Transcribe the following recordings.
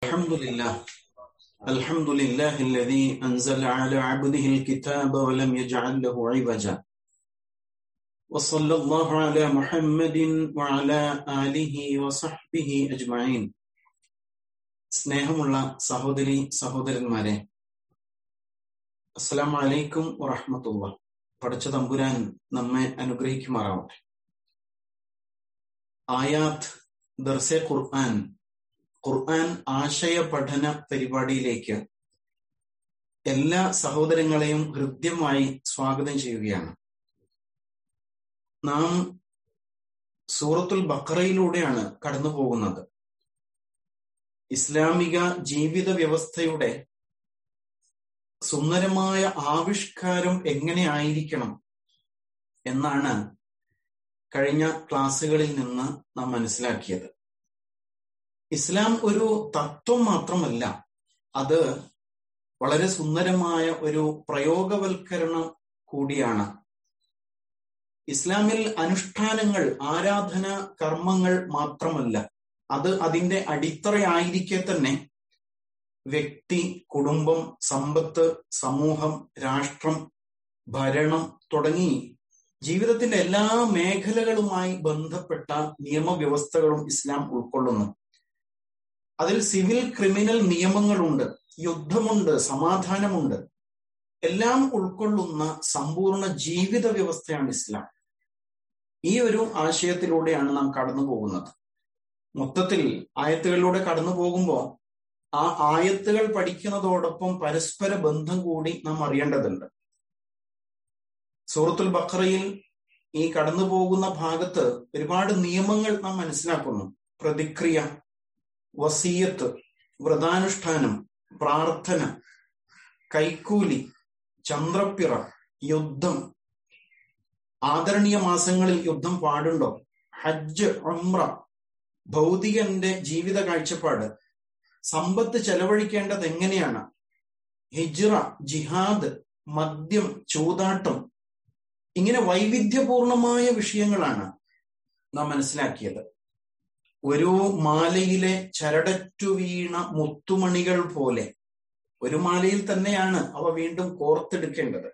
الحمد لله الحمد لله الذي أنزل على عبده الكتاب ولم يجعل له عوجا وصلى الله على محمد وعلى آله وصحبه أجمعين സ്നേഹമുള്ള സഹോദരി സഹോദരന്മാരെ അസ്സലാം വലൈക്കും വറഹമത്തുള്ള പഠിച്ച തമ്പുരാൻ നമ്മെ അനുഗ്രഹിക്കുമാറാവട്ടെ ആയാത്ത് ദർസെ ഖുർആൻ ഖുർആൻ ആശയ പഠന പരിപാടിയിലേക്ക് എല്ലാ സഹോദരങ്ങളെയും ഹൃദ്യമായി സ്വാഗതം ചെയ്യുകയാണ് നാം സൂറത്തുൽ ബക്കറയിലൂടെയാണ് കടന്നു പോകുന്നത് ഇസ്ലാമിക ജീവിത വ്യവസ്ഥയുടെ സുന്ദരമായ ആവിഷ്കാരം എങ്ങനെ ആയിരിക്കണം എന്നാണ് കഴിഞ്ഞ ക്ലാസ്സുകളിൽ നിന്ന് നാം മനസ്സിലാക്കിയത് ഇസ്ലാം ഒരു തത്വം മാത്രമല്ല അത് വളരെ സുന്ദരമായ ഒരു പ്രയോഗവൽക്കരണം കൂടിയാണ് ഇസ്ലാമിൽ അനുഷ്ഠാനങ്ങൾ ആരാധന കർമ്മങ്ങൾ മാത്രമല്ല അത് അതിന്റെ അടിത്തറയായിരിക്കെ തന്നെ വ്യക്തി കുടുംബം സമ്പത്ത് സമൂഹം രാഷ്ട്രം ഭരണം തുടങ്ങി ജീവിതത്തിന്റെ എല്ലാ മേഖലകളുമായി ബന്ധപ്പെട്ട നിയമവ്യവസ്ഥകളും ഇസ്ലാം ഉൾക്കൊള്ളുന്നു അതിൽ സിവിൽ ക്രിമിനൽ നിയമങ്ങളുണ്ട് യുദ്ധമുണ്ട് സമാധാനമുണ്ട് എല്ലാം ഉൾക്കൊള്ളുന്ന സമ്പൂർണ്ണ ജീവിത വ്യവസ്ഥയാണ് ഇസ്ലാം ഈ ഒരു ആശയത്തിലൂടെയാണ് നാം കടന്നു പോകുന്നത് മൊത്തത്തിൽ ആയത്തുകളിലൂടെ കടന്നു പോകുമ്പോൾ ആ ആയത്തുകൾ പഠിക്കുന്നതോടൊപ്പം പരസ്പര ബന്ധം കൂടി നാം അറിയേണ്ടതുണ്ട് സൂറത്തുൽ ബഖറയിൽ ഈ കടന്നു പോകുന്ന ഭാഗത്ത് ഒരുപാട് നിയമങ്ങൾ നാം മനസ്സിലാക്കുന്നു പ്രതിക്രിയ വസീയത്ത് വ്രതാനുഷ്ഠാനം പ്രാർത്ഥന കൈക്കൂലി ചന്ദ്രപ്പിറ യുദ്ധം ആദരണീയ മാസങ്ങളിൽ യുദ്ധം പാടുണ്ടോ ഹജ്ജ് ഉംറ ഭൗതികന്റെ ജീവിത കാഴ്ചപ്പാട് സമ്പത്ത് ചെലവഴിക്കേണ്ടത് എങ്ങനെയാണ് ഹിജ്റ ജിഹാദ് മദ്യം ചൂതാട്ടം ഇങ്ങനെ വൈവിധ്യപൂർണമായ വിഷയങ്ങളാണ് നാം മനസ്സിലാക്കിയത് ഒരു മാലയിലെ ചരടറ്റു വീണ മുത്തുമണികൾ പോലെ ഒരു മാലയിൽ തന്നെയാണ് അവ വീണ്ടും കോർത്തെടുക്കേണ്ടത്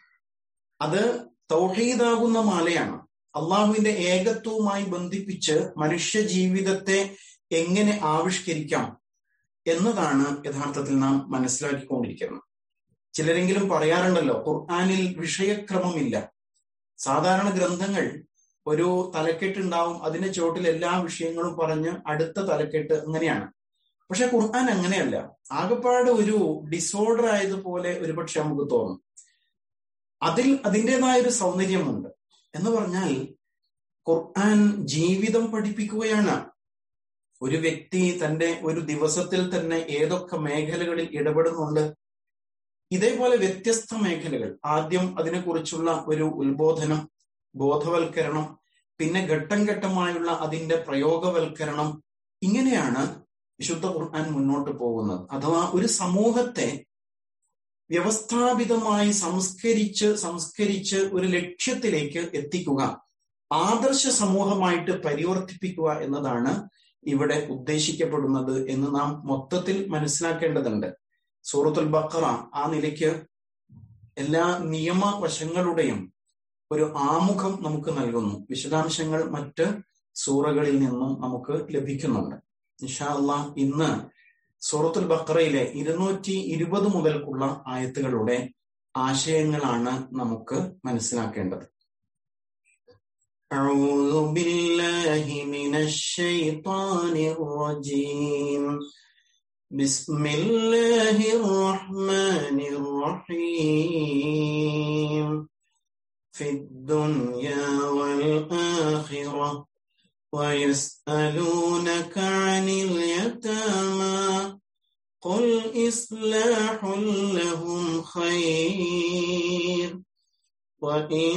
അത് തൗഹീദാകുന്ന മാലയാണ് അള്ളാഹുവിന്റെ ഏകത്വവുമായി ബന്ധിപ്പിച്ച് മനുഷ്യ ജീവിതത്തെ എങ്ങനെ ആവിഷ്കരിക്കാം എന്നതാണ് യഥാർത്ഥത്തിൽ നാം മനസ്സിലാക്കിക്കൊണ്ടിരിക്കുന്നത് ചിലരെങ്കിലും പറയാറുണ്ടല്ലോ ഖുർആാനിൽ വിഷയക്രമമില്ല സാധാരണ ഗ്രന്ഥങ്ങൾ ഒരു തലക്കെട്ടുണ്ടാവും അതിന്റെ ചോട്ടിൽ എല്ലാ വിഷയങ്ങളും പറഞ്ഞ് അടുത്ത തലക്കെട്ട് അങ്ങനെയാണ് പക്ഷെ ഖുർആൻ അങ്ങനെയല്ല ആകപ്പാട് ഒരു ഡിസോർഡർ ആയതുപോലെ ഒരുപക്ഷെ നമുക്ക് തോന്നും അതിൽ അതിൻ്റെതായ ഒരു സൗന്ദര്യമുണ്ട് എന്ന് പറഞ്ഞാൽ ഖുർആൻ ജീവിതം പഠിപ്പിക്കുകയാണ് ഒരു വ്യക്തി തന്റെ ഒരു ദിവസത്തിൽ തന്നെ ഏതൊക്കെ മേഖലകളിൽ ഇടപെടുന്നുണ്ട് ഇതേപോലെ വ്യത്യസ്ത മേഖലകൾ ആദ്യം അതിനെക്കുറിച്ചുള്ള ഒരു ഉത്ബോധനം ബോധവൽക്കരണം പിന്നെ ഘട്ടം ഘട്ടമായുള്ള അതിന്റെ പ്രയോഗവൽക്കരണം ഇങ്ങനെയാണ് വിശുദ്ധ ഖുർആൻ മുന്നോട്ട് പോകുന്നത് അഥവാ ഒരു സമൂഹത്തെ വ്യവസ്ഥാപിതമായി സംസ്കരിച്ച് സംസ്കരിച്ച് ഒരു ലക്ഷ്യത്തിലേക്ക് എത്തിക്കുക ആദർശ സമൂഹമായിട്ട് പരിവർത്തിപ്പിക്കുക എന്നതാണ് ഇവിടെ ഉദ്ദേശിക്കപ്പെടുന്നത് എന്ന് നാം മൊത്തത്തിൽ മനസ്സിലാക്കേണ്ടതുണ്ട് സൂറത്തുൽ ബക്കറ ആ നിലയ്ക്ക് എല്ലാ നിയമവശങ്ങളുടെയും ഒരു ആമുഖം നമുക്ക് നൽകുന്നു വിശദാംശങ്ങൾ മറ്റ് സൂറകളിൽ നിന്നും നമുക്ക് ലഭിക്കുന്നുണ്ട് ഇൻഷാ അള്ളാഹ് ഇന്ന് സൂറത്തുൽ ബക്കറയിലെ ഇരുന്നൂറ്റി ഇരുപത് മുതൽക്കുള്ള ആയത്തുകളുടെ ആശയങ്ങളാണ് നമുക്ക് മനസ്സിലാക്കേണ്ടത് أعوذ بالله من الشيطان الرجيم بسم الله الرحمن الرحيم في الدنيا والآخرة ويسألونك عن اليتامى قل إصلاح لهم خير وإن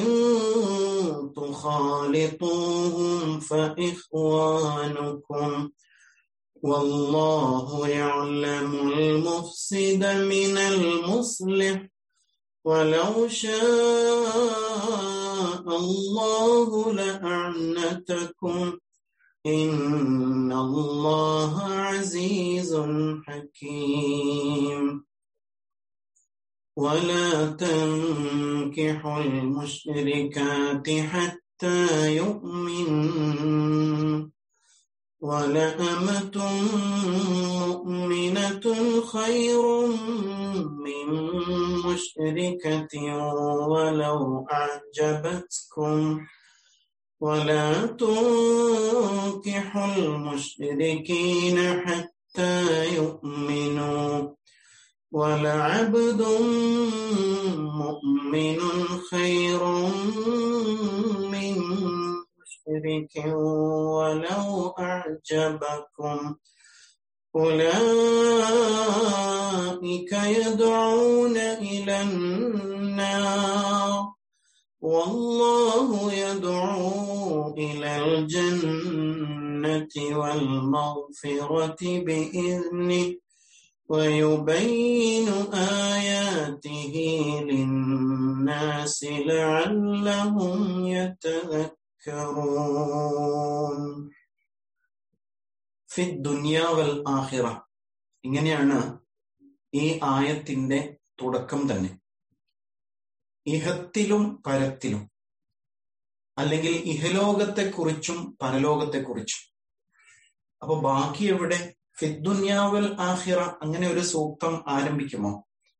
تخالطوهم فإخوانكم والله يعلم المفسد من المصلح ولو شاء الله لأعنتكم إن الله عزيز حكيم ولا تنكحوا المشركات حتى يؤمنوا ولأمة مؤمنة خير من مشركة ولو أعجبتكم ولا تنكحوا المشركين حتى يؤمنوا ولعبد مؤمن خير من مشرك ولو أعجبكم أولئك يدعون إلى النار والله يدعو إلى الجنة والمغفرة بإذنه ويبين آياته للناس لعلهم يتذكرون في الدنيا والآخرة ഇങ്ങനെയാണ് ഈ ആയത്തിന്റെ തുടക്കം തന്നെ ഇഹത്തിലും പരത്തിലും അല്ലെങ്കിൽ ഇഹലോകത്തെക്കുറിച്ചും പരലോകത്തെക്കുറിച്ചും അപ്പൊ ബാക്കി എവിടെ ഫിദ്ദുന്യാവൽ ആഹിറ അങ്ങനെ ഒരു സൂക്തം ആരംഭിക്കുമോ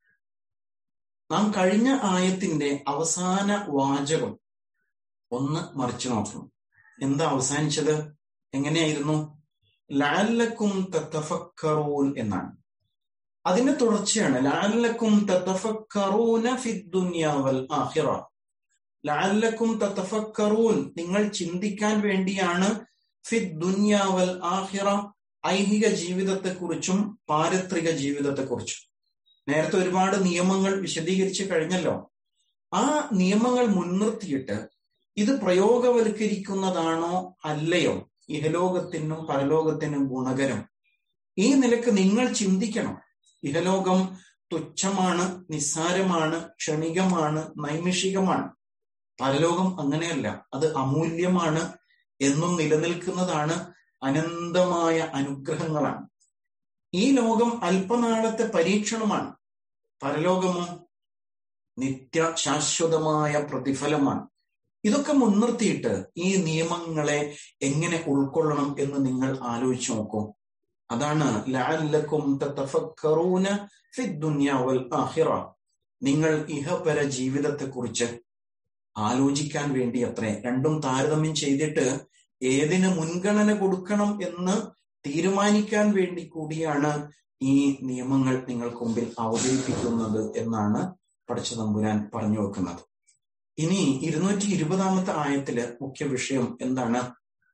നാം കഴിഞ്ഞ ആയത്തിന്റെ അവസാന വാചകം ഒന്ന് മറിച്ചു നോക്കണം എന്താ അവസാനിച്ചത് എങ്ങനെയായിരുന്നു ലാലക്കും തത്തഫക്കറൂൻ എന്നാണ് അതിന്റെ തുടർച്ചയാണ് ലാലക്കും തത്തഫക്കറൂന ഫിദ്ദുന്യാവൽ ആഹിറ ലാലക്കും തത്തഫക്കറൂൻ നിങ്ങൾ ചിന്തിക്കാൻ വേണ്ടിയാണ് ഫിദ്ദുന്യാവൽ ആഹിറ ഐഹിക ജീവിതത്തെക്കുറിച്ചും പാരത്രിക ജീവിതത്തെക്കുറിച്ചും നേരത്തെ ഒരുപാട് നിയമങ്ങൾ വിശദീകരിച്ചു കഴിഞ്ഞല്ലോ ആ നിയമങ്ങൾ മുൻനിർത്തിയിട്ട് ഇത് പ്രയോഗവൽക്കരിക്കുന്നതാണോ അല്ലയോ ഇഹലോകത്തിനും പരലോകത്തിനും ഗുണകരം ഈ നിലക്ക് നിങ്ങൾ ചിന്തിക്കണം ഇഹലോകം തുച്ഛമാണ് നിസ്സാരമാണ് ക്ഷണികമാണ് നൈമിഷികമാണ് പരലോകം അങ്ങനെയല്ല അത് അമൂല്യമാണ് എന്നും നിലനിൽക്കുന്നതാണ് അനന്തമായ അനുഗ്രഹങ്ങളാണ് ഈ ലോകം അല്പനാളത്തെ പരീക്ഷണമാണ് പരലോകമോ നിത്യ ശാശ്വതമായ പ്രതിഫലമാണ് ഇതൊക്കെ മുൻനിർത്തിയിട്ട് ഈ നിയമങ്ങളെ എങ്ങനെ ഉൾക്കൊള്ളണം എന്ന് നിങ്ങൾ ആലോചിച്ചു നോക്കൂ അതാണ് ലഅല്ലക്കും തതഫക്കറൂന ഫിദ്ദുന്യ വൽ ആഖിറ നിങ്ങൾ ഇഹപര ജീവിതത്തെക്കുറിച്ച് ആലോചിക്കാൻ വേണ്ടി അത്രേ രണ്ടും താരതമ്യം ചെയ്തിട്ട് ഏതിന് മുൻഗണന കൊടുക്കണം എന്ന് തീരുമാനിക്കാൻ വേണ്ടി കൂടിയാണ് ഈ നിയമങ്ങൾ നിങ്ങൾക്ക് മുമ്പിൽ അവതരിപ്പിക്കുന്നത് എന്നാണ് പടച്ച തമ്പുരാൻ പറഞ്ഞു വെക്കുന്നത് ഇനി ഇരുന്നൂറ്റി ഇരുപതാമത്തെ ആയത്തില് മുഖ്യ വിഷയം എന്താണ്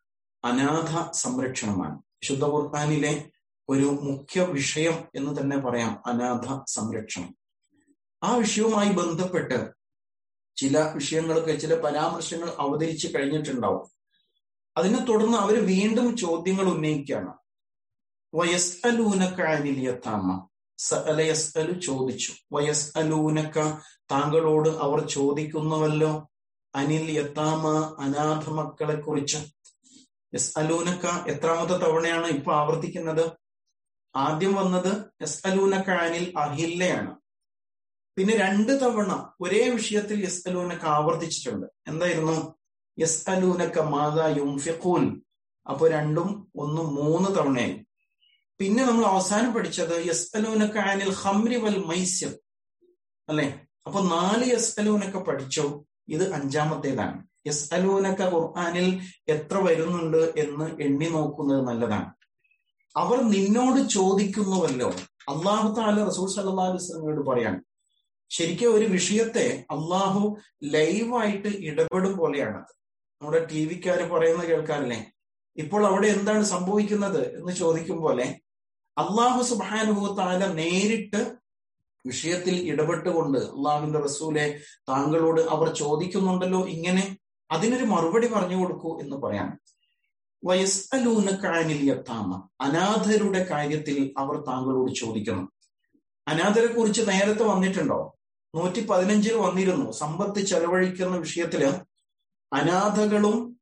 അനാഥ സംരക്ഷണമാണ് ശുദ്ധ ഖുർആാനിലെ ഒരു മുഖ്യ വിഷയം എന്ന് തന്നെ പറയാം അനാഥ സംരക്ഷണം ആ വിഷയവുമായി ബന്ധപ്പെട്ട് ചില വിഷയങ്ങളൊക്കെ ചില പരാമർശങ്ങൾ അവതരിച്ചു കഴിഞ്ഞിട്ടുണ്ടാവും അതിനെ തുടർന്ന് അവർ വീണ്ടും ചോദ്യങ്ങൾ ഉന്നയിക്കുകയാണ് വയസ് അലൂനക്ക അനിലിയത്താമ സഅലയസ് അലു ചോദിച്ചു വയസ് അലൂനക്ക താങ്കളോട് അവർ ചോദിക്കുന്നുവല്ലോ അനിൽ യത്താമ അനാഥ മക്കളെ കുറിച്ച് എസ് അലൂനക്ക എത്രാമത്തെ തവണയാണ് ഇപ്പൊ ആവർത്തിക്കുന്നത് ആദ്യം വന്നത് എസ് അലൂനക്ക അനിൽ അഹില്ലയാണ് പിന്നെ രണ്ട് തവണ ഒരേ വിഷയത്തിൽ യസ് അലൂനക്ക ആവർത്തിച്ചിട്ടുണ്ട് എന്തായിരുന്നു യസ് അലൂനക്ക മാതാ യുംഫിഖൂൻ അപ്പൊ രണ്ടും ഒന്നും മൂന്ന് തവണയായി പിന്നെ നമ്മൾ അവസാനം പഠിച്ചത് യസ് അലൂനക്ക അനിൽ ഹംരി വൽ മൈസ്യം അല്ലെ അപ്പൊ നാല് യസ് അലൂനക്ക പഠിച്ചോ ഇത് അഞ്ചാമത്തേതാണ് യസ് അലൂനക്ക ഖുർആാനിൽ എത്ര വരുന്നുണ്ട് എന്ന് എണ്ണി നോക്കുന്നത് നല്ലതാണ് അവർ നിന്നോട് ചോദിക്കുന്നുവല്ലോ അള്ളാഹു താല റസൂൽ സല്ലാ അലുസ്ലമയോട് പറയാണ് ശരിക്കും ഒരു വിഷയത്തെ അള്ളാഹു ലൈവായിട്ട് ഇടപെടും പോലെയാണ് നമ്മുടെ ടി വിക്കാര് പറയുന്നത് കേൾക്കാറില്ലേ ഇപ്പോൾ അവിടെ എന്താണ് സംഭവിക്കുന്നത് എന്ന് ചോദിക്കും പോലെ അള്ളാഹു സുബാനുഭവ താല നേരിട്ട് വിഷയത്തിൽ ഇടപെട്ടുകൊണ്ട് അള്ളാഹുവിന്റെ റസൂലെ താങ്കളോട് അവർ ചോദിക്കുന്നുണ്ടല്ലോ ഇങ്ങനെ അതിനൊരു മറുപടി പറഞ്ഞു കൊടുക്കൂ എന്ന് പറയാം വയസ്സലൂനക്കാനിൽ യത്താമ അനാഥരുടെ കാര്യത്തിൽ അവർ താങ്കളോട് ചോദിക്കുന്നു അനാഥരെ കുറിച്ച് നേരത്തെ വന്നിട്ടുണ്ടോ നൂറ്റി പതിനഞ്ചിൽ വന്നിരുന്നു സമ്പത്ത് ചെലവഴിക്കുന്ന വിഷയത്തില് അനാഥകളും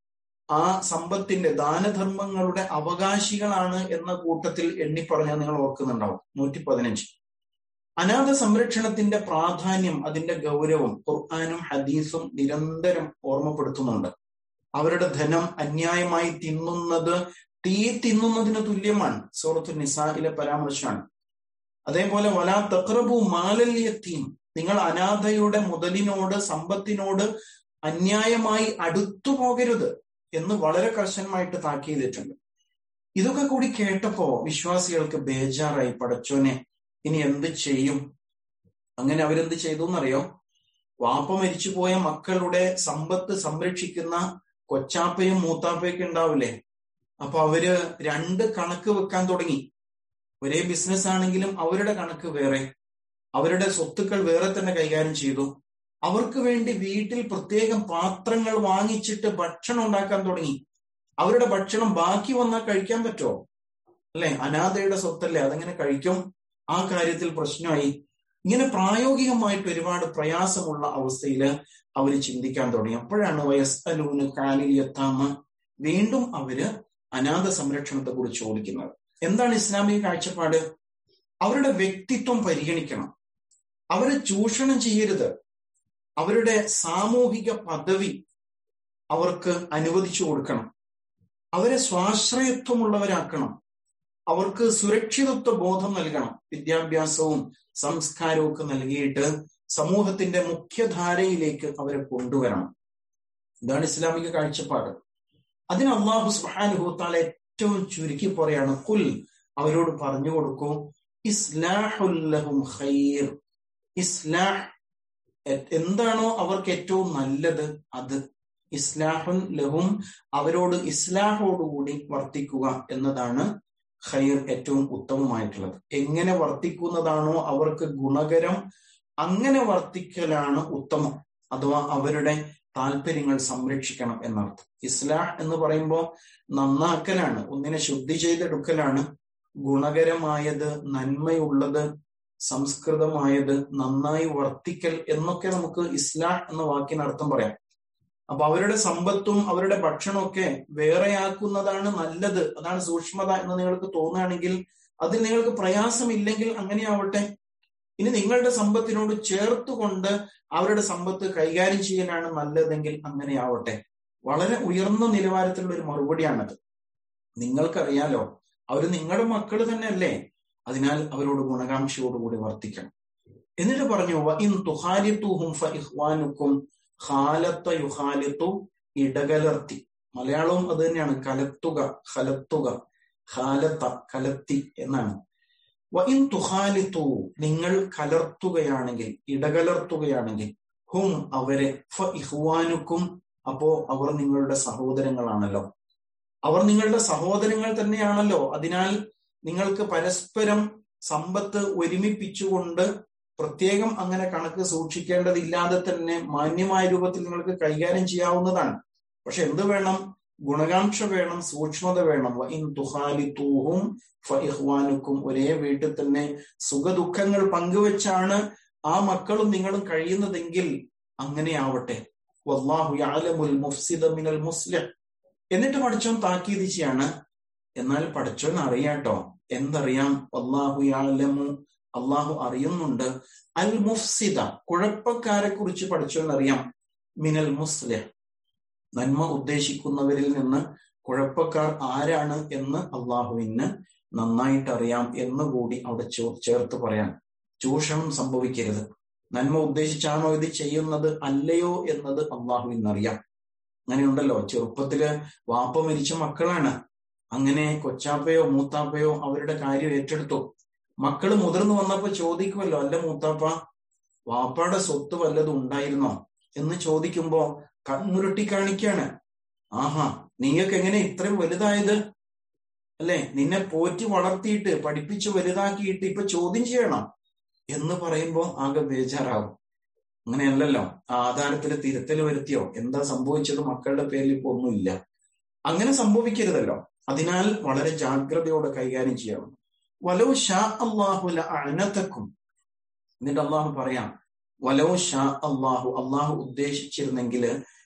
ആ സമ്പത്തിന്റെ ദാനധർമ്മങ്ങളുടെ അവകാശികളാണ് എന്ന കൂട്ടത്തിൽ എണ്ണിപ്പറഞ്ഞാൽ നിങ്ങൾ ഓർക്കുന്നുണ്ടാവും നൂറ്റി പതിനഞ്ച് അനാഥ സംരക്ഷണത്തിന്റെ പ്രാധാന്യം അതിന്റെ ഗൗരവം ഖുർആാനും ഹദീസും നിരന്തരം ഓർമ്മപ്പെടുത്തുന്നുണ്ട് അവരുടെ ധനം അന്യായമായി തിന്നുന്നത് തീ തിന്നുന്നതിന് തുല്യമാണ് സൂറത്തു നിസായിലെ പരാമർശമാണ് അതേപോലെ വലാ തക്രബു മാലല്യത്തീം നിങ്ങൾ അനാഥയുടെ മുതലിനോട് സമ്പത്തിനോട് അന്യായമായി അടുത്തു പോകരുത് എന്ന് വളരെ കർശനമായിട്ട് താക്കീതിട്ടുണ്ട് ഇതൊക്കെ കൂടി കേട്ടപ്പോ വിശ്വാസികൾക്ക് ബേജാറായി പടച്ചോനെ ഇനി എന്ത് ചെയ്യും അങ്ങനെ അവരെന്ത് ചെയ്തു എന്നറിയോ വാപ്പ മരിച്ചുപോയ മക്കളുടെ സമ്പത്ത് സംരക്ഷിക്കുന്ന കൊച്ചാപ്പയും മൂത്താപ്പയൊക്കെ ഉണ്ടാവില്ലേ അപ്പൊ അവര് രണ്ട് കണക്ക് വെക്കാൻ തുടങ്ങി ഒരേ ബിസിനസ് ആണെങ്കിലും അവരുടെ കണക്ക് വേറെ അവരുടെ സ്വത്തുക്കൾ വേറെ തന്നെ കൈകാര്യം ചെയ്തു അവർക്ക് വേണ്ടി വീട്ടിൽ പ്രത്യേകം പാത്രങ്ങൾ വാങ്ങിച്ചിട്ട് ഭക്ഷണം ഉണ്ടാക്കാൻ തുടങ്ങി അവരുടെ ഭക്ഷണം ബാക്കി വന്നാൽ കഴിക്കാൻ പറ്റുമോ അല്ലെ അനാഥയുടെ സ്വത്തല്ലേ അതെങ്ങനെ കഴിക്കും ആ കാര്യത്തിൽ പ്രശ്നമായി ഇങ്ങനെ പ്രായോഗികമായിട്ട് ഒരുപാട് പ്രയാസമുള്ള അവസ്ഥയിൽ അവർ ചിന്തിക്കാൻ തുടങ്ങി അപ്പോഴാണ് വയസ്സലൂന് കാലിലിയത്താമ വീണ്ടും അവര് അനാഥ സംരക്ഷണത്തെ കുറിച്ച് ചോദിക്കുന്നത് എന്താണ് ഇസ്ലാമിക കാഴ്ചപ്പാട് അവരുടെ വ്യക്തിത്വം പരിഗണിക്കണം അവരെ ചൂഷണം ചെയ്യരുത് അവരുടെ സാമൂഹിക പദവി അവർക്ക് അനുവദിച്ചു കൊടുക്കണം അവരെ സ്വാശ്രയത്വമുള്ളവരാക്കണം അവർക്ക് സുരക്ഷിതത്വ ബോധം നൽകണം വിദ്യാഭ്യാസവും സംസ്കാരവും ഒക്കെ നൽകിയിട്ട് സമൂഹത്തിന്റെ മുഖ്യധാരയിലേക്ക് അവരെ കൊണ്ടുവരണം ഇതാണ് ഇസ്ലാമിക കാഴ്ചപ്പാട് അതിന് അള്ളാഹു സുഹാനുഭൂത്താൽ ഏറ്റവും ചുരുക്കി പറയാണ് കുൽ അവരോട് പറഞ്ഞു കൊടുക്കൂ ഇസ്ലാഹുല്ലഹും ഖൈർ ഇസ്ലാഹ് എന്താണോ അവർക്ക് ഏറ്റവും നല്ലത് അത് ഇസ്ലാഹുൻ ലഹും അവരോട് ഇസ്ലാഹോടുകൂടി വർത്തിക്കുക എന്നതാണ് ഖൈർ ഏറ്റവും ഉത്തമമായിട്ടുള്ളത് എങ്ങനെ വർത്തിക്കുന്നതാണോ അവർക്ക് ഗുണകരം അങ്ങനെ വർത്തിക്കലാണ് ഉത്തമം അഥവാ അവരുടെ താല്പര്യങ്ങൾ സംരക്ഷിക്കണം എന്നർത്ഥം ഇസ്ലാഹ് എന്ന് പറയുമ്പോൾ നന്നാക്കലാണ് ഒന്നിനെ ശുദ്ധി ചെയ്തെടുക്കലാണ് ഗുണകരമായത് നന്മയുള്ളത് സംസ്കൃതമായത് നന്നായി വർത്തിക്കൽ എന്നൊക്കെ നമുക്ക് ഇസ്ലാഹ് എന്ന വാക്കിന് അർത്ഥം പറയാം അപ്പൊ അവരുടെ സമ്പത്തും അവരുടെ ഭക്ഷണമൊക്കെ വേറെയാക്കുന്നതാണ് നല്ലത് അതാണ് സൂക്ഷ്മത എന്ന് നിങ്ങൾക്ക് തോന്നുകയാണെങ്കിൽ അതിൽ നിങ്ങൾക്ക് പ്രയാസമില്ലെങ്കിൽ അങ്ങനെയാവട്ടെ ഇനി നിങ്ങളുടെ സമ്പത്തിനോട് ചേർത്തുകൊണ്ട് അവരുടെ സമ്പത്ത് കൈകാര്യം ചെയ്യാനാണ് നല്ലതെങ്കിൽ അങ്ങനെയാവട്ടെ വളരെ ഉയർന്ന നിലവാരത്തിലുള്ള ഒരു മറുപടിയാണത് നിങ്ങൾക്കറിയാലോ അവർ നിങ്ങളുടെ മക്കൾ തന്നെയല്ലേ അതിനാൽ അവരോട് ഗുണകാംക്ഷയോടുകൂടി വർത്തിക്കണം എന്നിട്ട് പറഞ്ഞു ഇൻ തുഹാലിത്തുഹും ഫഇഖ്വാനുക്കും ഖാലത്ത യുഹാലിത്തു ഇടകലർത്തി മലയാളവും അത് തന്നെയാണ് കലത്തുക ഖലത്തുക ഖാലത്ത കലത്തി എന്നാണ് വഇൻ തുഹാലിത്തു നിങ്ങൾ കലർത്തുകയാണെങ്കിൽ ഇടകലർത്തുകയാണെങ്കിൽ ഹും അവരെ ഫ ഇഹ്വാനുക്കും അപ്പോ അവർ നിങ്ങളുടെ സഹോദരങ്ങളാണല്ലോ അവർ നിങ്ങളുടെ സഹോദരങ്ങൾ തന്നെയാണല്ലോ അതിനാൽ നിങ്ങൾക്ക് പരസ്പരം സമ്പത്ത് ഒരുമിപ്പിച്ചുകൊണ്ട് പ്രത്യേകം അങ്ങനെ കണക്ക് സൂക്ഷിക്കേണ്ടതില്ലാതെ തന്നെ മാന്യമായ രൂപത്തിൽ നിങ്ങൾക്ക് കൈകാര്യം ചെയ്യാവുന്നതാണ് പക്ഷെ എന്ത് വേണം ഗുണകാംക്ഷ വേണം സൂക്ഷ്മത വേണം ഇൻ തുഹാലിത്തൂഹും ഫഇഹ്വാനുക്കും ഒരേ വീട്ടിൽ തന്നെ സുഖദുഃഖങ്ങൾ പങ്കുവെച്ചാണ് ആ മക്കളും നിങ്ങളും കഴിയുന്നതെങ്കിൽ അങ്ങനെ ആവട്ടെ വല്ലാഹു യഅലമുൽ മുഫ്സിദ മിനൽ മുസ്ലിഹ് എന്നിട്ട് പഠിച്ചോൻ താക്കീത് ചെയ്യാണ് എന്നാൽ പഠിച്ചോൻ അറിയാട്ടോ എന്തറിയാം അള്ളാഹു യാലമു അള്ളാഹു അറിയുന്നുണ്ട് അൽ മുഫ്സിദ കുഴപ്പക്കാരെ കുറിച്ച് പഠിച്ചോൻ അറിയാം മിനൽ മുസ്ലിഹ് നന്മ ഉദ്ദേശിക്കുന്നവരിൽ നിന്ന് കുഴപ്പക്കാർ ആരാണ് എന്ന് അള്ളാഹുവിന് നന്നായിട്ട് അറിയാം എന്ന് കൂടി അവിടെ ചേർത്ത് പറയാൻ ചൂഷണം സംഭവിക്കരുത് നന്മ ഉദ്ദേശിച്ചാണോ ഇത് ചെയ്യുന്നത് അല്ലയോ എന്നത് അള്ളാഹുവിന് അറിയാം അങ്ങനെയുണ്ടല്ലോ ചെറുപ്പത്തില് വാപ്പ മരിച്ച മക്കളാണ് അങ്ങനെ കൊച്ചാപ്പയോ മൂത്താപ്പയോ അവരുടെ കാര്യം ഏറ്റെടുത്തു മക്കള് മുതിർന്നു വന്നപ്പോ ചോദിക്കുമല്ലോ അല്ല മൂത്താപ്പ വാപ്പയുടെ സ്വത്ത് വല്ലതും ഉണ്ടായിരുന്നോ എന്ന് ചോദിക്കുമ്പോ കണ്ണുരുട്ടി കാണിക്കാണ് ആഹാ നീയൊക്കെ എങ്ങനെ ഇത്രയും വലുതായത് അല്ലെ നിന്നെ പോറ്റി വളർത്തിയിട്ട് പഠിപ്പിച്ച് വലുതാക്കിയിട്ട് ഇപ്പൊ ചോദ്യം ചെയ്യണം എന്ന് പറയുമ്പോ ആകെ ബേജാറാവും അങ്ങനെയല്ലല്ലോ ആധാരത്തിൽ തിരുത്തൽ വരുത്തിയോ എന്താ സംഭവിച്ചത് മക്കളുടെ പേരിൽ ഇപ്പൊ ഒന്നുമില്ല അങ്ങനെ സംഭവിക്കരുതല്ലോ അതിനാൽ വളരെ ജാഗ്രതയോടെ കൈകാര്യം ചെയ്യണം വലോ ഷാ അള്ളാഹുല അനത്തക്കും എന്നിട്ട് അള്ളാഹു പറയാം വലോ ഷാ അള്ളാഹു അള്ളാഹു ഉദ്ദേശിച്ചിരുന്നെങ്കിൽ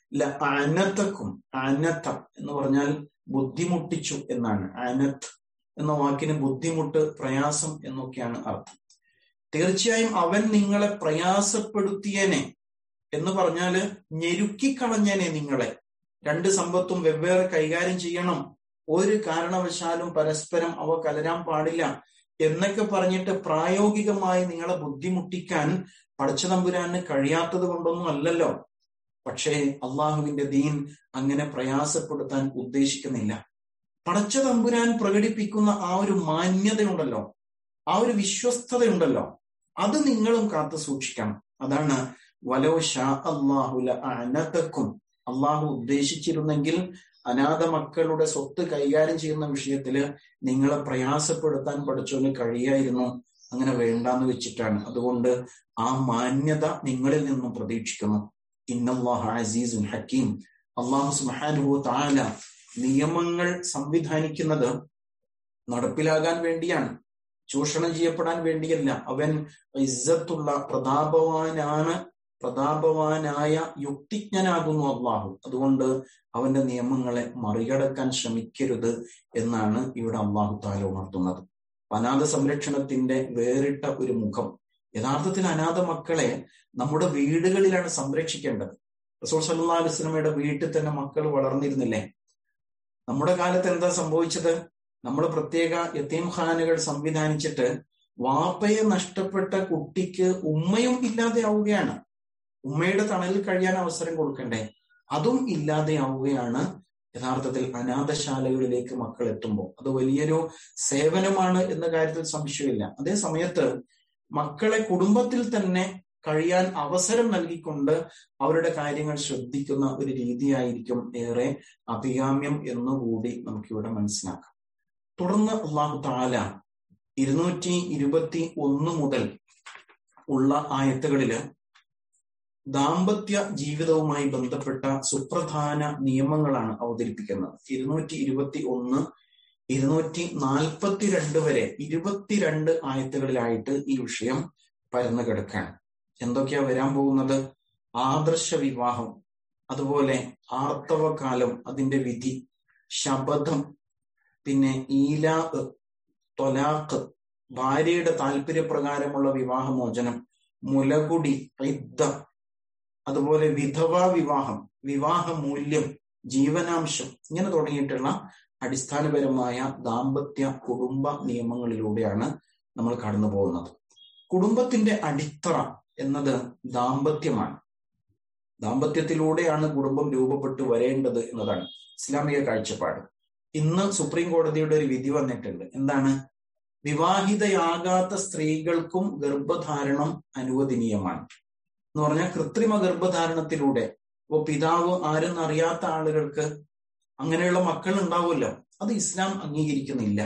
ല അനത്തക്കും അനത്ത എന്ന് പറഞ്ഞാൽ ബുദ്ധിമുട്ടിച്ചു എന്നാണ് അനത്ത് എന്ന വാക്കിന് ബുദ്ധിമുട്ട് പ്രയാസം എന്നൊക്കെയാണ് അർത്ഥം തീർച്ചയായും അവൻ നിങ്ങളെ പ്രയാസപ്പെടുത്തിയനെ എന്ന് പറഞ്ഞാല് ഞെരുക്കിക്കളഞ്ഞനെ നിങ്ങളെ രണ്ട് സമ്പത്തും വെവ്വേറെ കൈകാര്യം ചെയ്യണം ഒരു കാരണവശാലും പരസ്പരം അവ കലരാൻ പാടില്ല എന്നൊക്കെ പറഞ്ഞിട്ട് പ്രായോഗികമായി നിങ്ങളെ ബുദ്ധിമുട്ടിക്കാൻ പടച്ചതമ്പുരാന് കഴിയാത്തത് കൊണ്ടൊന്നും അല്ലല്ലോ പക്ഷേ അള്ളാഹുവിന്റെ ദീൻ അങ്ങനെ പ്രയാസപ്പെടുത്താൻ ഉദ്ദേശിക്കുന്നില്ല പടച്ച തമ്പുരാൻ പ്രകടിപ്പിക്കുന്ന ആ ഒരു മാന്യതയുണ്ടല്ലോ ആ ഒരു വിശ്വസ്തതയുണ്ടല്ലോ അത് നിങ്ങളും കാത്തു സൂക്ഷിക്കണം അതാണ് വലോ ഷാ അള്ളാഹുല അനതക്കും അള്ളാഹു ഉദ്ദേശിച്ചിരുന്നെങ്കിൽ അനാഥ മക്കളുടെ സ്വത്ത് കൈകാര്യം ചെയ്യുന്ന വിഷയത്തില് നിങ്ങളെ പ്രയാസപ്പെടുത്താൻ പഠിച്ചോന് കഴിയായിരുന്നു അങ്ങനെ വേണ്ടാന്ന് വെച്ചിട്ടാണ് അതുകൊണ്ട് ആ മാന്യത നിങ്ങളിൽ നിന്നും പ്രതീക്ഷിക്കുന്നു ഇന്നല്ലാഹു അസീസുൻ ഹക്കീം അള്ളാഹു സുബ്ഹാനഹു തആല നിയമങ്ങൾ സംവിധാനിക്കുന്നത് നടപ്പിലാകാൻ വേണ്ടിയാണ് ചൂഷണം ചെയ്യപ്പെടാൻ വേണ്ടിയല്ല അവൻ ഇസ്സത്തുള്ള പ്രതാപവാനാണ് പ്രതാപവാനായ യുക്തിജ്ഞനാകുന്നു അള്ളാഹു അതുകൊണ്ട് അവന്റെ നിയമങ്ങളെ മറികടക്കാൻ ശ്രമിക്കരുത് എന്നാണ് ഇവിടെ അള്ളാഹു താല ഉണർത്തുന്നത് അനാഥ സംരക്ഷണത്തിന്റെ വേറിട്ട ഒരു മുഖം യഥാർത്ഥത്തിൽ അനാഥ മക്കളെ നമ്മുടെ വീടുകളിലാണ് സംരക്ഷിക്കേണ്ടത് റസൂൽ സല്ലാ അലുസ്ലമയുടെ വീട്ടിൽ തന്നെ മക്കൾ വളർന്നിരുന്നില്ലേ നമ്മുടെ കാലത്ത് എന്താ സംഭവിച്ചത് നമ്മൾ പ്രത്യേക യത്തീം ഖാനുകൾ സംവിധാനിച്ചിട്ട് വാപ്പയെ നഷ്ടപ്പെട്ട കുട്ടിക്ക് ഉമ്മയും ഇല്ലാതെയാവുകയാണ് ഉമ്മയുടെ തണലിൽ കഴിയാൻ അവസരം കൊടുക്കണ്ടേ അതും ഇല്ലാതെയാവുകയാണ് യഥാർത്ഥത്തിൽ അനാഥശാലകളിലേക്ക് മക്കൾ എത്തുമ്പോൾ അത് വലിയൊരു സേവനമാണ് എന്ന കാര്യത്തിൽ സംശയമില്ല അതേ സമയത്ത് മക്കളെ കുടുംബത്തിൽ തന്നെ കഴിയാൻ അവസരം നൽകിക്കൊണ്ട് അവരുടെ കാര്യങ്ങൾ ശ്രദ്ധിക്കുന്ന ഒരു രീതിയായിരിക്കും ഏറെ അഭികാമ്യം എന്നുകൂടി നമുക്കിവിടെ മനസ്സിലാക്കാം തുടർന്ന് അള്ളാഹു താല ഇരുന്നൂറ്റി ഇരുപത്തി ഒന്ന് മുതൽ ഉള്ള ആയത്തുകളില് ദാമ്പത്യ ജീവിതവുമായി ബന്ധപ്പെട്ട സുപ്രധാന നിയമങ്ങളാണ് അവതരിപ്പിക്കുന്നത് ഇരുന്നൂറ്റി ഇരുപത്തി ഒന്ന് ഇരുന്നൂറ്റി നാൽപ്പത്തിരണ്ട് വരെ ഇരുപത്തിരണ്ട് ആയത്തുകളിലായിട്ട് ഈ വിഷയം പരന്നു കിടക്കാണ് എന്തൊക്കെയാ വരാൻ പോകുന്നത് ആദർശ വിവാഹം അതുപോലെ ആർത്തവകാലം അതിന്റെ വിധി ശപഥം പിന്നെ ഈലാ തൊലാഖ് ഭാര്യയുടെ താല്പര്യപ്രകാരമുള്ള വിവാഹമോചനം മുലകുടി ഇദ്ദ അതുപോലെ വിധവാ വിവാഹം വിവാഹ മൂല്യം ജീവനാംശം ഇങ്ങനെ തുടങ്ങിയിട്ടുള്ള അടിസ്ഥാനപരമായ ദാമ്പത്യ കുടുംബ നിയമങ്ങളിലൂടെയാണ് നമ്മൾ കടന്നു പോകുന്നത് കുടുംബത്തിന്റെ അടിത്തറ എന്നത് ദാമ്പത്യമാണ് ദാമ്പത്യത്തിലൂടെയാണ് കുടുംബം രൂപപ്പെട്ടു വരേണ്ടത് എന്നതാണ് ഇസ്ലാമിക കാഴ്ചപ്പാട് ഇന്ന് സുപ്രീം കോടതിയുടെ ഒരു വിധി വന്നിട്ടുണ്ട് എന്താണ് വിവാഹിതയാകാത്ത സ്ത്രീകൾക്കും ഗർഭധാരണം അനുവദനീയമാണ് എന്ന് പറഞ്ഞാൽ കൃത്രിമ ഗർഭധാരണത്തിലൂടെ ഇപ്പോ പിതാവ് ആരെന്ന് അറിയാത്ത ആളുകൾക്ക് അങ്ങനെയുള്ള മക്കൾ ഉണ്ടാവുമല്ലോ അത് ഇസ്ലാം അംഗീകരിക്കുന്നില്ല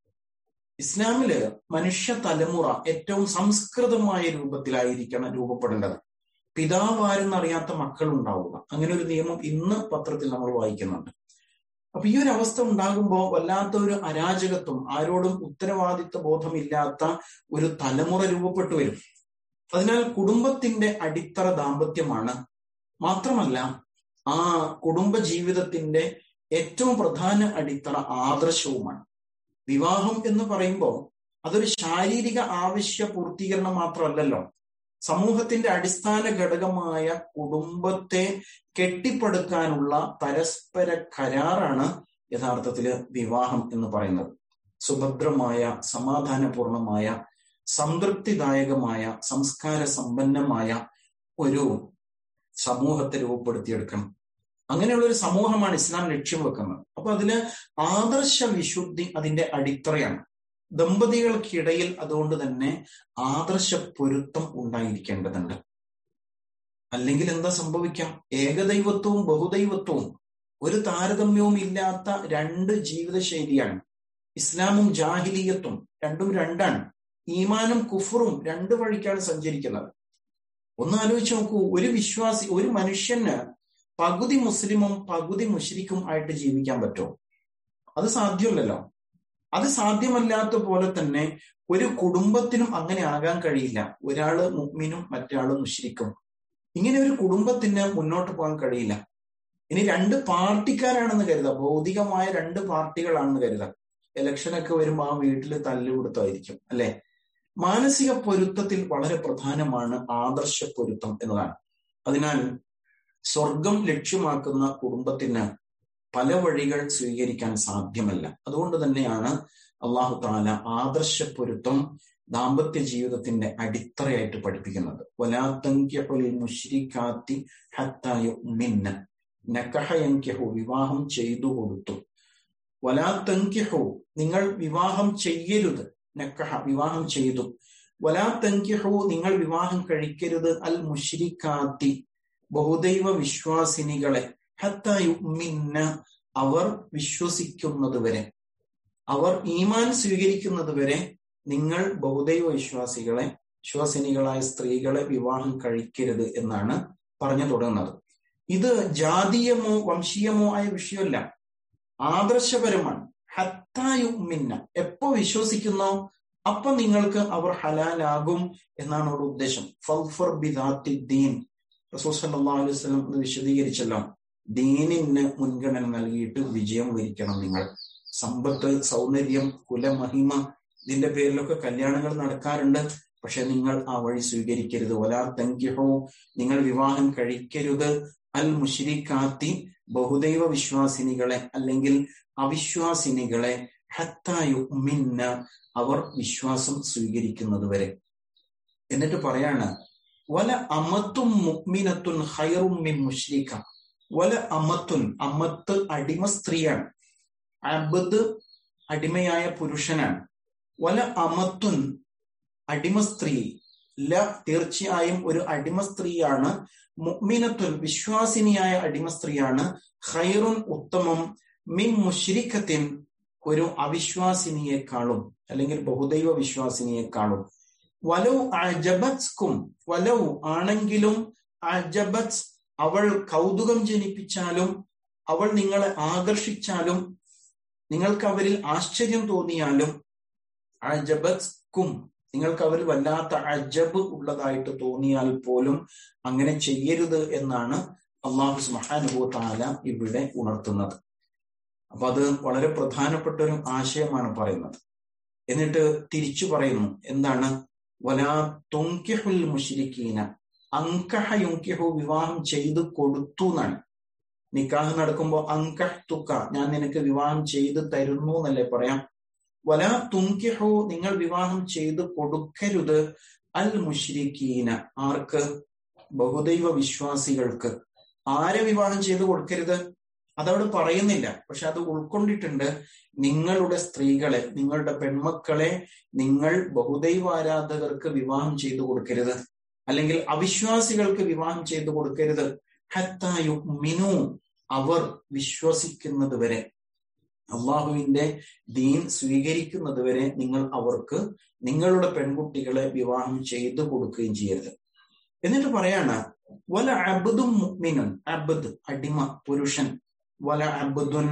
ഇസ്ലാമില് മനുഷ്യ തലമുറ ഏറ്റവും സംസ്കൃതമായ രൂപത്തിലായിരിക്കണം രൂപപ്പെടേണ്ടത് പിതാവ് ആരെന്നറിയാത്ത മക്കൾ ഉണ്ടാവുക അങ്ങനെ ഒരു നിയമം ഇന്ന് പത്രത്തിൽ നമ്മൾ വായിക്കുന്നുണ്ട് അപ്പൊ ഈ ഒരു അവസ്ഥ ഉണ്ടാകുമ്പോൾ വല്ലാത്ത ഒരു അരാജകത്വം ആരോടും ഉത്തരവാദിത്വ ബോധമില്ലാത്ത ഒരു തലമുറ രൂപപ്പെട്ടു വരും അതിനാൽ കുടുംബത്തിന്റെ അടിത്തറ ദാമ്പത്യമാണ് മാത്രമല്ല ആ കുടുംബ ജീവിതത്തിന്റെ ഏറ്റവും പ്രധാന അടിത്തറ ആദർശവുമാണ് വിവാഹം എന്ന് പറയുമ്പോൾ അതൊരു ശാരീരിക ആവശ്യ പൂർത്തീകരണം മാത്രമല്ലല്ലോ സമൂഹത്തിന്റെ അടിസ്ഥാന ഘടകമായ കുടുംബത്തെ കെട്ടിപ്പടുക്കാനുള്ള പരസ്പര കരാറാണ് യഥാർത്ഥത്തില് വിവാഹം എന്ന് പറയുന്നത് സുഭദ്രമായ സമാധാനപൂർണമായ സംതൃപ്തിദായകമായ സംസ്കാര സമ്പന്നമായ ഒരു സമൂഹത്തെ രൂപപ്പെടുത്തിയെടുക്കണം അങ്ങനെയുള്ള ഒരു സമൂഹമാണ് ഇസ്ലാം ലക്ഷ്യം വെക്കുന്നത് അപ്പൊ അതില് ആദർശ വിശുദ്ധി അതിന്റെ അടിത്തറയാണ് ദമ്പതികൾക്കിടയിൽ അതുകൊണ്ട് തന്നെ ആദർശ പൊരുത്തം ഉണ്ടായിരിക്കേണ്ടതുണ്ട് അല്ലെങ്കിൽ എന്താ സംഭവിക്കാം ഏകദൈവത്വവും ബഹുദൈവത്വവും ഒരു താരതമ്യവും ഇല്ലാത്ത രണ്ട് ജീവിതശൈലിയാണ് ഇസ്ലാമും ജാഹിലീയത്വം രണ്ടും രണ്ടാണ് ഈമാനും കുഫറും രണ്ട് വഴിക്കാണ് സഞ്ചരിക്കുന്നത് ഒന്ന് ആലോചിച്ച് നോക്കൂ ഒരു വിശ്വാസി ഒരു മനുഷ്യന് പകുതി മുസ്ലിമും പകുതി മുഷരിക്കും ആയിട്ട് ജീവിക്കാൻ പറ്റുമോ അത് സാധ്യമല്ലല്ലോ അത് സാധ്യമല്ലാത്ത പോലെ തന്നെ ഒരു കുടുംബത്തിനും അങ്ങനെ ആകാൻ കഴിയില്ല ഒരാള് മുഗ്മിനും മറ്റൊരാള് മുഷരിക്കും ഇങ്ങനെ ഒരു കുടുംബത്തിന് മുന്നോട്ട് പോകാൻ കഴിയില്ല ഇനി രണ്ട് പാർട്ടിക്കാരാണെന്ന് കരുതാം ഭൗതികമായ രണ്ട് പാർട്ടികളാണെന്ന് കരുതാം ഇലക്ഷനൊക്കെ വരുമ്പോൾ ആ വീട്ടിൽ തല്ലുകൊടുത്തായിരിക്കും അല്ലെ മാനസിക പൊരുത്തത്തിൽ വളരെ പ്രധാനമാണ് ആദർശ പൊരുത്തം എന്നതാണ് അതിനാൽ സ്വർഗം ലക്ഷ്യമാക്കുന്ന കുടുംബത്തിന് പല വഴികൾ സ്വീകരിക്കാൻ സാധ്യമല്ല അതുകൊണ്ട് തന്നെയാണ് അള്ളാഹു താല ആദർശ പൊരുത്തം ദാമ്പത്യ ജീവിതത്തിന്റെ അടിത്തറയായിട്ട് പഠിപ്പിക്കുന്നത് വലാത്തങ്ക്യഹുൽ മുഷ്രിക്കാത്തി ഹത്തായു മിന്ന നക്കഹയങ്ക്യഹു വിവാഹം ചെയ്തു കൊടുത്തു വലാത്തങ്ക്യഹു നിങ്ങൾ വിവാഹം ചെയ്യരുത് നക്കഹ വിവാഹം ചെയ്തു വലാത്തങ്ക്യഹു നിങ്ങൾ വിവാഹം കഴിക്കരുത് അൽ മുഷ്രിക്കാത്തി ബഹുദൈവ വിശ്വാസിനികളെ ഹത്തായു മിന്ന അവർ വിശ്വസിക്കുന്നത് വരെ അവർ ഈമാൻ സ്വീകരിക്കുന്നത് വരെ നിങ്ങൾ ബഹുദൈവ വിശ്വാസികളെ വിശ്വാസിനികളായ സ്ത്രീകളെ വിവാഹം കഴിക്കരുത് എന്നാണ് പറഞ്ഞു തുടങ്ങുന്നത് ഇത് ജാതീയമോ വംശീയമോ ആയ വിഷയമല്ല ആദർശപരമാണ് ഹത്തായുമിന്ന എപ്പോ വിശ്വസിക്കുന്നോ അപ്പൊ നിങ്ങൾക്ക് അവർ ഹലാലാകും എന്നാണ് അവിടെ ഉദ്ദേശം ഫൽഫർ ബിദാത്തി ദീൻ റസൂൽ സല്ലല്ലാഹു അലൈഹി വസല്ലം ഇത് വിശദീകരിച്ചല്ലോ ദീനിന് മുൻഗണന നൽകിയിട്ട് വിജയം വരിക്കണം നിങ്ങൾ സമ്പത്ത് സൗന്ദര്യം കുലമഹിമ ഇതിന്റെ പേരിലൊക്കെ കല്യാണങ്ങൾ നടക്കാറുണ്ട് പക്ഷെ നിങ്ങൾ ആ വഴി സ്വീകരിക്കരുത് ഒലാ തങ്കിഹോ നിങ്ങൾ വിവാഹം കഴിക്കരുത് അൽ മുഷിരിക്കാത്തി ബഹുദൈവ വിശ്വാസിനികളെ അല്ലെങ്കിൽ അവിശ്വാസിനികളെ ഹത്തായു മിന്ന അവർ വിശ്വാസം സ്വീകരിക്കുന്നത് വരെ എന്നിട്ട് പറയാണ് വല അമത്തും മുക്മിനത്തുൻ ഹൈറും മിൻ മുഷ്രിക്ക വല അമത്തുൻ അമത്ത് അടിമ സ്ത്രീയാണ് അബദ് അടിമയായ പുരുഷനാണ് വല അമത്തുൻ അടിമ സ്ത്രീ ല തീർച്ചയായും ഒരു അടിമ സ്ത്രീയാണ് മുഅ്മിനത്തുൻ വിശ്വാസിനിയായ അടിമ സ്ത്രീയാണ് ഖൈറുൻ ഉത്തമം മിൻ മുഷ്രിഖത്തിൻ ഒരു അവിശ്വാസിനിയെക്കാളും അല്ലെങ്കിൽ ബഹുദൈവ വിശ്വാസിനിയെക്കാളും വലൗ അജബത്സ്കും വലൗ ആണെങ്കിലും അജബത്സ് അവൾ കൗതുകം ജനിപ്പിച്ചാലും അവൾ നിങ്ങളെ ആകർഷിച്ചാലും നിങ്ങൾക്ക് അവരിൽ ആശ്ചര്യം തോന്നിയാലും അജബത്സ്കും നിങ്ങൾക്ക് അവരിൽ വല്ലാത്ത അജബ് ഉള്ളതായിട്ട് തോന്നിയാൽ പോലും അങ്ങനെ ചെയ്യരുത് എന്നാണ് അള്ളാഹു സുബ്ഹാനഹു താല ഇവിടെ ഉണർത്തുന്നത് അപ്പൊ അത് വളരെ പ്രധാനപ്പെട്ട ഒരു ആശയമാണ് പറയുന്നത് എന്നിട്ട് തിരിച്ചു പറയുന്നു എന്താണ് വലാ തൊങ്കിഹുൽ മുഷിരിക്കീന അങ്കഹ യുങ്കിഹു വിവാഹം ചെയ്ത് കൊടുത്തു എന്നാണ് നിക്കാഹ് നടക്കുമ്പോ അങ്കഹ് തുക്ക ഞാൻ നിനക്ക് വിവാഹം ചെയ്ത് തരുന്നു എന്നല്ലേ പറയാം വലാ തുങ്കിഹു നിങ്ങൾ വിവാഹം ചെയ്ത് കൊടുക്കരുത് അൽ മുഷിരിക്കീന ആർക്ക് ബഹുദൈവ വിശ്വാസികൾക്ക് ആരെ വിവാഹം ചെയ്ത് കൊടുക്കരുത് അതവിടെ പറയുന്നില്ല പക്ഷെ അത് ഉൾക്കൊണ്ടിട്ടുണ്ട് നിങ്ങളുടെ സ്ത്രീകളെ നിങ്ങളുടെ പെൺമക്കളെ നിങ്ങൾ ബഹുദൈവ ആരാധകർക്ക് വിവാഹം ചെയ്തു കൊടുക്കരുത് അല്ലെങ്കിൽ അവിശ്വാസികൾക്ക് വിവാഹം ചെയ്തു കൊടുക്കരുത് ഹത്തായു മിനു അവർ വിശ്വസിക്കുന്നത് വരെ അള്ളാഹുവിന്റെ ദീൻ സ്വീകരിക്കുന്നത് വരെ നിങ്ങൾ അവർക്ക് നിങ്ങളുടെ പെൺകുട്ടികളെ വിവാഹം ചെയ്തു കൊടുക്കുകയും ചെയ്യരുത് എന്നിട്ട് പറയാണ് വല അബദും മുഅ്മിനുൻ അബദ് അടിമ പുരുഷൻ വല അബദുൻ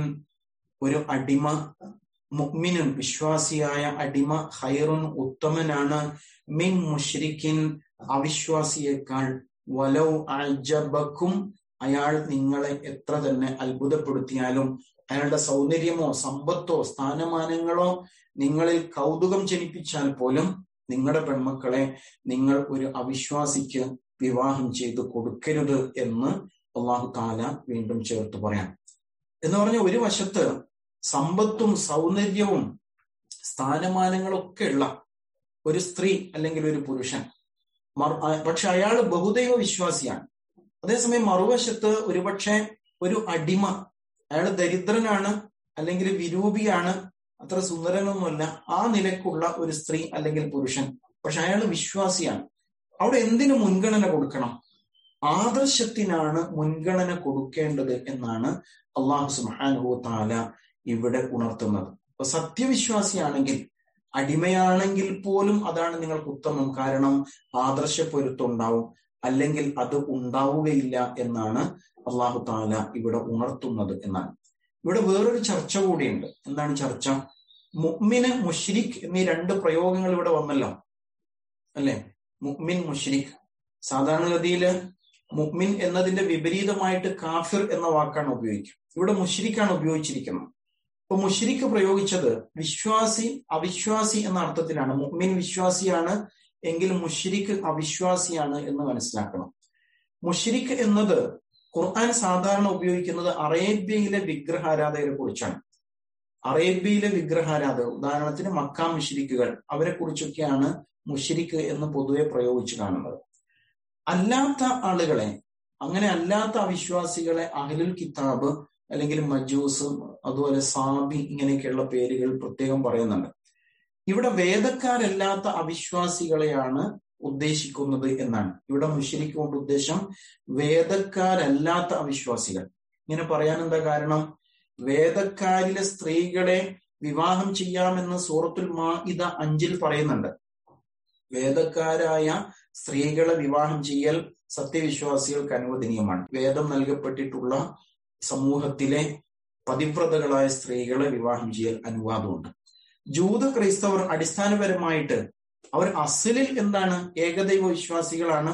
ഒരു അടിമ മുഅ്മിനുൻ വിശ്വാസിയായ അടിമ ഹൈറുൻ ഉത്തമനാണ് മിൻ മുഷ്രിക്കിൻ അവിശ്വാസിയേക്കാൾ വലൗ അജബക്കും അയാൾ നിങ്ങളെ എത്ര തന്നെ അത്ഭുതപ്പെടുത്തിയാലും അയാളുടെ സൗന്ദര്യമോ സമ്പത്തോ സ്ഥാനമാനങ്ങളോ നിങ്ങളിൽ കൗതുകം ജനിപ്പിച്ചാൽ പോലും നിങ്ങളുടെ പെൺമക്കളെ നിങ്ങൾ ഒരു അവിശ്വാസിക്ക് വിവാഹം ചെയ്ത് കൊടുക്കരുത് എന്ന് അള്ളാഹു താല വീണ്ടും ചേർത്ത് പറയാം എന്ന് പറഞ്ഞ ഒരു വശത്ത് സമ്പത്തും സൗന്ദര്യവും സ്ഥാനമാനങ്ങളൊക്കെ ഉള്ള ഒരു സ്ത്രീ അല്ലെങ്കിൽ ഒരു പുരുഷൻ പക്ഷെ അയാൾ ബഹുദൈവ വിശ്വാസിയാണ് അതേസമയം മറുവശത്ത് ഒരുപക്ഷെ ഒരു അടിമ അയാൾ ദരിദ്രനാണ് അല്ലെങ്കിൽ വിരൂപിയാണ് അത്ര സുന്ദരനൊന്നുമല്ല ആ നിലക്കുള്ള ഒരു സ്ത്രീ അല്ലെങ്കിൽ പുരുഷൻ പക്ഷെ അയാൾ വിശ്വാസിയാണ് അവിടെ എന്തിനു മുൻഗണന കൊടുക്കണം ആദർശത്തിനാണ് മുൻഗണന കൊടുക്കേണ്ടത് എന്നാണ് അള്ളാഹു സുബാനുഹു താല ഇവിടെ ഉണർത്തുന്നത് അപ്പൊ സത്യവിശ്വാസിയാണെങ്കിൽ അടിമയാണെങ്കിൽ പോലും അതാണ് നിങ്ങൾക്ക് ഉത്തമം കാരണം ആദർശ പൊരുത്തം ഉണ്ടാവും അല്ലെങ്കിൽ അത് ഉണ്ടാവുകയില്ല എന്നാണ് അള്ളാഹു താല ഇവിടെ ഉണർത്തുന്നത് എന്നാണ് ഇവിടെ വേറൊരു ചർച്ച കൂടിയുണ്ട് എന്താണ് ചർച്ച മുഅ്മിന് മുഷ്രിഖ് എന്നീ രണ്ട് പ്രയോഗങ്ങൾ ഇവിടെ വന്നല്ലോ അല്ലെ മുഅ്മിൻ മുഷ്രിഖ് സാധാരണഗതിയിൽ മുഅ്മിൻ എന്നതിന്റെ വിപരീതമായിട്ട് കാഫിർ എന്ന വാക്കാണ് ഉപയോഗിക്കുക ഇവിടെ മുഷിരിക്കാണ് ഉപയോഗിച്ചിരിക്കുന്നത് അപ്പൊ മുഷിരിക്ക് പ്രയോഗിച്ചത് വിശ്വാസി അവിശ്വാസി എന്ന അർത്ഥത്തിലാണ് മുഅ്മിൻ വിശ്വാസിയാണ് എങ്കിൽ മുഷിരിക്ക് അവിശ്വാസിയാണ് എന്ന് മനസ്സിലാക്കണം മുഷിരിക്ക് എന്നത് ഖുർആൻ സാധാരണ ഉപയോഗിക്കുന്നത് അറേബ്യയിലെ വിഗ്രഹാരാധകരെ കുറിച്ചാണ് അറേബ്യയിലെ വിഗ്രഹാരാധകർ ഉദാഹരണത്തിന് മക്ക മുഷിരിക്കുകൾ അവരെ കുറിച്ചൊക്കെയാണ് മുഷിരിക്ക് എന്ന് പൊതുവെ പ്രയോഗിച്ചു കാണുന്നത് അല്ലാത്ത ആളുകളെ അങ്ങനെ അല്ലാത്ത അവിശ്വാസികളെ അഹ്ലുൽ കിതാബ് അല്ലെങ്കിൽ മജൂസ് അതുപോലെ സാബി ഇങ്ങനെയൊക്കെയുള്ള പേരുകൾ പ്രത്യേകം പറയുന്നുണ്ട് ഇവിടെ വേദക്കാരല്ലാത്ത അവിശ്വാസികളെയാണ് ഉദ്ദേശിക്കുന്നത് എന്നാണ് ഇവിടെ മുഷിരിക്ക് കൊണ്ട് ഉദ്ദേശം വേദക്കാരല്ലാത്ത അവിശ്വാസികൾ ഇങ്ങനെ പറയാൻ എന്താ കാരണം വേദക്കാരിലെ സ്ത്രീകളെ വിവാഹം ചെയ്യാമെന്ന് സൂറത്തുൽ മാ ഇത അഞ്ചിൽ പറയുന്നുണ്ട് വേദക്കാരായ സ്ത്രീകളെ വിവാഹം ചെയ്യൽ സത്യവിശ്വാസികൾക്ക് അനുവദനീയമാണ് വേദം നൽകപ്പെട്ടിട്ടുള്ള സമൂഹത്തിലെ പതിവ്രതകളായ സ്ത്രീകളെ വിവാഹം ചെയ്യൽ അനുവാദമുണ്ട് ജൂത ക്രൈസ്തവർ അടിസ്ഥാനപരമായിട്ട് അവർ അസലിൽ എന്താണ് ഏകദൈവ വിശ്വാസികളാണ്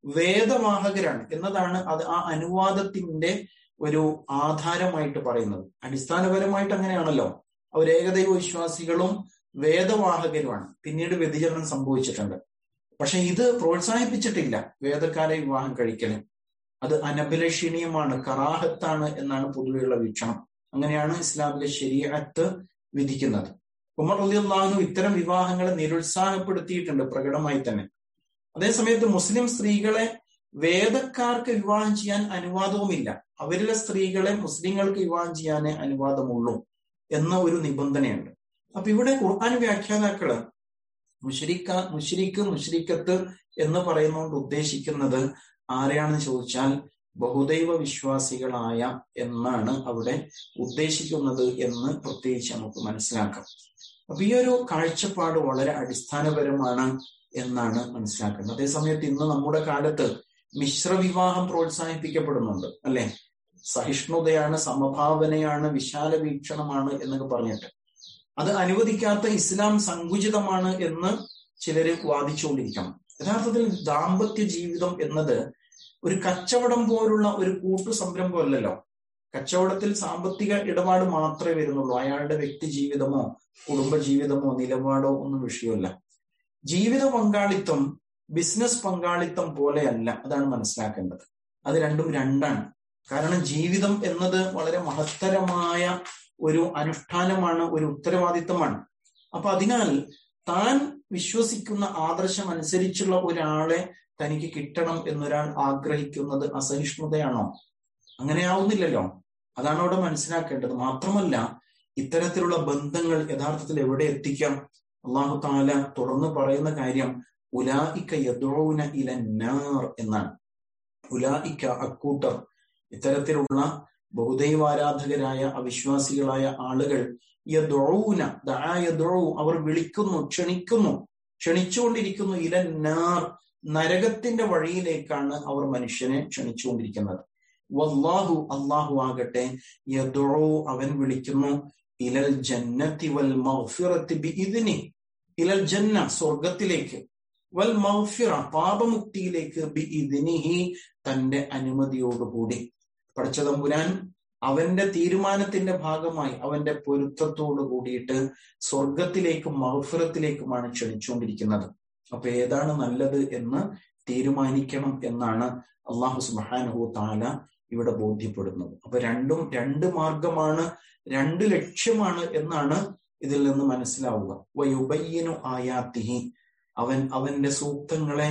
വേദവാഹകരാണ് എന്നതാണ് അത് ആ അനുവാദത്തിന്റെ ഒരു ആധാരമായിട്ട് പറയുന്നത് അടിസ്ഥാനപരമായിട്ട് അങ്ങനെയാണല്ലോ അവർ ഏകദൈവ വിശ്വാസികളും വേദവാഹകരുമാണ് പിന്നീട് വ്യതിചലനം സംഭവിച്ചിട്ടുണ്ട് പക്ഷെ ഇത് പ്രോത്സാഹിപ്പിച്ചിട്ടില്ല വേദക്കാരെ വിവാഹം കഴിക്കല് അത് അനഭിലഷണീയമാണ് കറാഹത്താണ് എന്നാണ് പൊതുവെയുള്ള വീക്ഷണം അങ്ങനെയാണ് ഇസ്ലാമിലെ ശരീരത്ത് വിധിക്കുന്നത് ഉമർ അലിയുള്ളാഹു ഇത്തരം വിവാഹങ്ങളെ നിരുത്സാഹപ്പെടുത്തിയിട്ടുണ്ട് പ്രകടമായി തന്നെ അതേസമയത്ത് മുസ്ലിം സ്ത്രീകളെ വേദക്കാർക്ക് വിവാഹം ചെയ്യാൻ അനുവാദവുമില്ല അവരിലെ സ്ത്രീകളെ മുസ്ലിങ്ങൾക്ക് വിവാഹം ചെയ്യാനേ അനുവാദമുള്ളൂ എന്ന ഒരു നിബന്ധനയുണ്ട് അപ്പൊ ഇവിടെ ഖുർആൻ വ്യാഖ്യാതാക്കള് മുഷരിക്ക മുഷരിക്ക് മുഷരിക്കത്ത് എന്ന് പറയുന്നതുകൊണ്ട് ഉദ്ദേശിക്കുന്നത് ആരെയാണെന്ന് ചോദിച്ചാൽ ബഹുദൈവ വിശ്വാസികളായ എന്നാണ് അവിടെ ഉദ്ദേശിക്കുന്നത് എന്ന് പ്രത്യേകിച്ച് നമുക്ക് മനസ്സിലാക്കാം അപ്പൊ ഈ ഒരു കാഴ്ചപ്പാട് വളരെ അടിസ്ഥാനപരമാണ് എന്നാണ് മനസ്സിലാക്കുന്നത് അതേസമയത്ത് ഇന്ന് നമ്മുടെ കാലത്ത് മിശ്രവിവാഹം പ്രോത്സാഹിപ്പിക്കപ്പെടുന്നുണ്ട് അല്ലെ സഹിഷ്ണുതയാണ് സമഭാവനയാണ് വിശാല വീക്ഷണമാണ് എന്നൊക്കെ പറഞ്ഞിട്ട് അത് അനുവദിക്കാത്ത ഇസ്ലാം സങ്കുചിതമാണ് എന്ന് ചിലര് വാദിച്ചുകൊണ്ടിരിക്കണം യഥാർത്ഥത്തിൽ ദാമ്പത്യ ജീവിതം എന്നത് ഒരു കച്ചവടം പോലുള്ള ഒരു കൂട്ടു സംരംഭമല്ലല്ലോ കച്ചവടത്തിൽ സാമ്പത്തിക ഇടപാട് മാത്രമേ വരുന്നുള്ളൂ അയാളുടെ വ്യക്തി ജീവിതമോ കുടുംബ ജീവിതമോ നിലപാടോ ഒന്നും വിഷയമല്ല ജീവിത പങ്കാളിത്തം ബിസിനസ് പങ്കാളിത്തം പോലെയല്ല അതാണ് മനസ്സിലാക്കേണ്ടത് അത് രണ്ടും രണ്ടാണ് കാരണം ജീവിതം എന്നത് വളരെ മഹത്തരമായ ഒരു അനുഷ്ഠാനമാണ് ഒരു ഉത്തരവാദിത്തമാണ് അപ്പൊ അതിനാൽ താൻ വിശ്വസിക്കുന്ന ആദർശം അനുസരിച്ചുള്ള ഒരാളെ തനിക്ക് കിട്ടണം എന്നൊരാൾ ആഗ്രഹിക്കുന്നത് അസഹിഷ്ണുതയാണോ അങ്ങനെ ആവുന്നില്ലല്ലോ അതാണ് അവിടെ മനസ്സിലാക്കേണ്ടത് മാത്രമല്ല ഇത്തരത്തിലുള്ള ബന്ധങ്ങൾ യഥാർത്ഥത്തിൽ എവിടെ എത്തിക്കാം അള്ളാഹു താല തുടർന്ന് പറയുന്ന കാര്യം ഉലായിക്ക യദോന ഇലന്നാർ എന്നാണ് ഉലായിക്ക അക്കൂട്ടർ ഇത്തരത്തിലുള്ള ബഹുദൈവാരാധകരായ അവിശ്വാസികളായ ആളുകൾ യദോന ദായദോ അവർ വിളിക്കുന്നു ക്ഷണിക്കുന്നു ക്ഷണിച്ചുകൊണ്ടിരിക്കുന്നു ഇലന്നാർ നരകത്തിന്റെ വഴിയിലേക്കാണ് അവർ മനുഷ്യനെ ക്ഷണിച്ചുകൊണ്ടിരിക്കുന്നത് വല്ലാഹു അള്ളാഹു ആകട്ടെ യദോ അവൻ വിളിക്കുന്നു ഇലൽ ജന്നത്തി വൽ മൗഫിറത്തി ബിഇദ്നി ഇലൽ ജന്ന സ്വർഗത്തിലേക്ക് വൽ മൗഫിറ പാപമുക്തിയിലേക്ക് ബിഇദ്നിഹി തന്റെ അനുമതിയോടുകൂടി പഠിച്ചതമ്പുരാൻ അവന്റെ തീരുമാനത്തിന്റെ ഭാഗമായി അവന്റെ പൊരുത്തത്തോട് കൂടിയിട്ട് സ്വർഗത്തിലേക്കും മഹഫിറത്തിലേക്കുമാണ് ക്ഷണിച്ചുകൊണ്ടിരിക്കുന്നത് അപ്പൊ ഏതാണ് നല്ലത് എന്ന് തീരുമാനിക്കണം എന്നാണ് അള്ളാഹു സുബാനുഹു താല ഇവിടെ ബോധ്യപ്പെടുന്നത് അപ്പൊ രണ്ടും രണ്ട് മാർഗമാണ് രണ്ട് ലക്ഷ്യമാണ് എന്നാണ് ഇതിൽ നിന്ന് മനസ്സിലാവുക വയുബയ്യനു ആയാത്തിഹി അവൻ അവന്റെ സൂക്തങ്ങളെ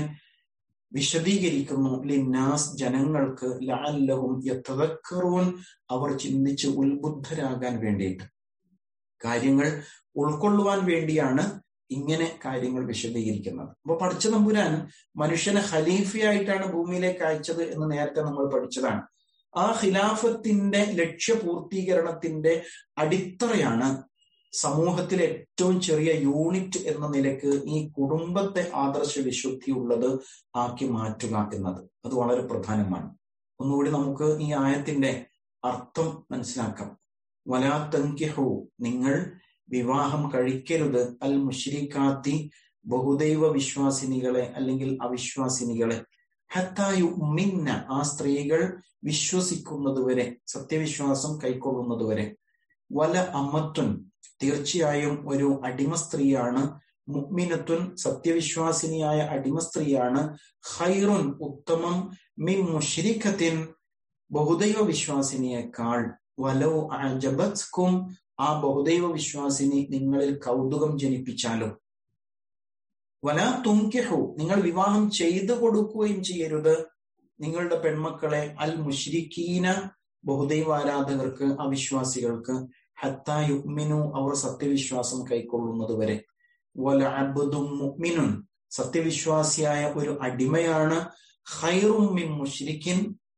വിശദീകരിക്കുന്നു ലിന്നാസ് ജനങ്ങൾക്ക് ലാല്ലവും യത്തതക്കറൂൻ അവർ ചിന്തിച്ച് ഉത്ബുദ്ധരാകാൻ വേണ്ടിയിട്ട് കാര്യങ്ങൾ ഉൾക്കൊള്ളുവാൻ വേണ്ടിയാണ് ഇങ്ങനെ കാര്യങ്ങൾ വിശദീകരിക്കുന്നത് അപ്പൊ പഠിച്ച നമ്പുരാൻ മനുഷ്യനെ ഖലീഫയായിട്ടാണ് ഭൂമിയിലേക്ക് അയച്ചത് എന്ന് നേരത്തെ നമ്മൾ പഠിച്ചതാണ് ആ ഖിലാഫത്തിന്റെ ലക്ഷ്യപൂർത്തീകരണത്തിന്റെ അടിത്തറയാണ് സമൂഹത്തിലെ ഏറ്റവും ചെറിയ യൂണിറ്റ് എന്ന നിലക്ക് ഈ കുടുംബത്തെ ആദർശ വിശുദ്ധി ഉള്ളത് ആക്കി മാറ്റുക എന്നത് അത് വളരെ പ്രധാനമാണ് ഒന്നുകൂടി നമുക്ക് ഈ ആയത്തിന്റെ അർത്ഥം മനസ്സിലാക്കാം വലാ തങ്കിഹു നിങ്ങൾ വിവാഹം കഴിക്കരുത് അൽ മുഷ്രിഖാത്തി ബഹുദൈവ വിശ്വാസിനികളെ അല്ലെങ്കിൽ അവിശ്വാസിനികളെ ഹത്തായുമിന്ന ആ സ്ത്രീകൾ വിശ്വസിക്കുന്നതുവരെ സത്യവിശ്വാസം കൈക്കൊള്ളുന്നതുവരെ വല അമ്മത്തുൻ തീർച്ചയായും ഒരു അടിമ സ്ത്രീയാണ് മുഗ്മിനത്തുൻ സത്യവിശ്വാസിനിയായ അടിമ സ്ത്രീയാണ് ഖൈറുൻ ഉത്തമം മിൻ മുഷ്രിഖത്തിൻ ബഹുദൈവ വിശ്വാസിനിയേക്കാൾ വലോ അജബത്കും ആ ബഹുദൈവ വിശ്വാസിനി നിങ്ങളിൽ കൗതുകം ജനിപ്പിച്ചാലും വല തുങ്കിഹു നിങ്ങൾ വിവാഹം ചെയ്തു കൊടുക്കുകയും ചെയ്യരുത് നിങ്ങളുടെ പെൺമക്കളെ അൽ മുഷ്രിഖീന ബഹുദൈവ ആരാധകർക്ക് അവിശ്വാസികൾക്ക് ഹത്താ യുഗ്മിനു അവർ സത്യവിശ്വാസം കൈക്കൊള്ളുന്നത് വരെ വല അബ്ദും മുഅ്മിനുൻ സത്യവിശ്വാസിയായ ഒരു അടിമയാണ് ഖൈറും മിൻ മുഷ്രിക്കിൻ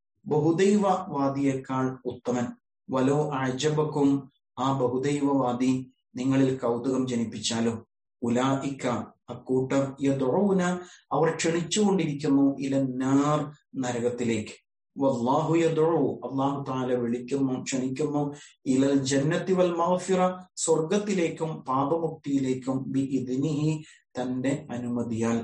ബഹുദൈവവാദിയേക്കാൾ ഉത്തമൻ വലോ അജബക്കും ആ ബഹുദൈവവാദി നിങ്ങളിൽ കൗതുകം ജനിപ്പിച്ചാലും ഉലായിക്ക അക്കൂട്ടർ യദൂന അവർ ക്ഷണിച്ചുകൊണ്ടിരിക്കുന്നു ഇലന്നാർ നരകത്തിലേക്ക് വല്ലാഹു യദൂ അള്ളാഹു താല വിളിക്കുന്നു ക്ഷണിക്കുന്നു ഇലൽ ജന്നത്തി വൽ മഗ്ഫിറ സ്വർഗത്തിലേക്കും പാപമുക്തിയിലേക്കും ബി ഇതിനിഹി തന്റെ അനുമതിയാൽ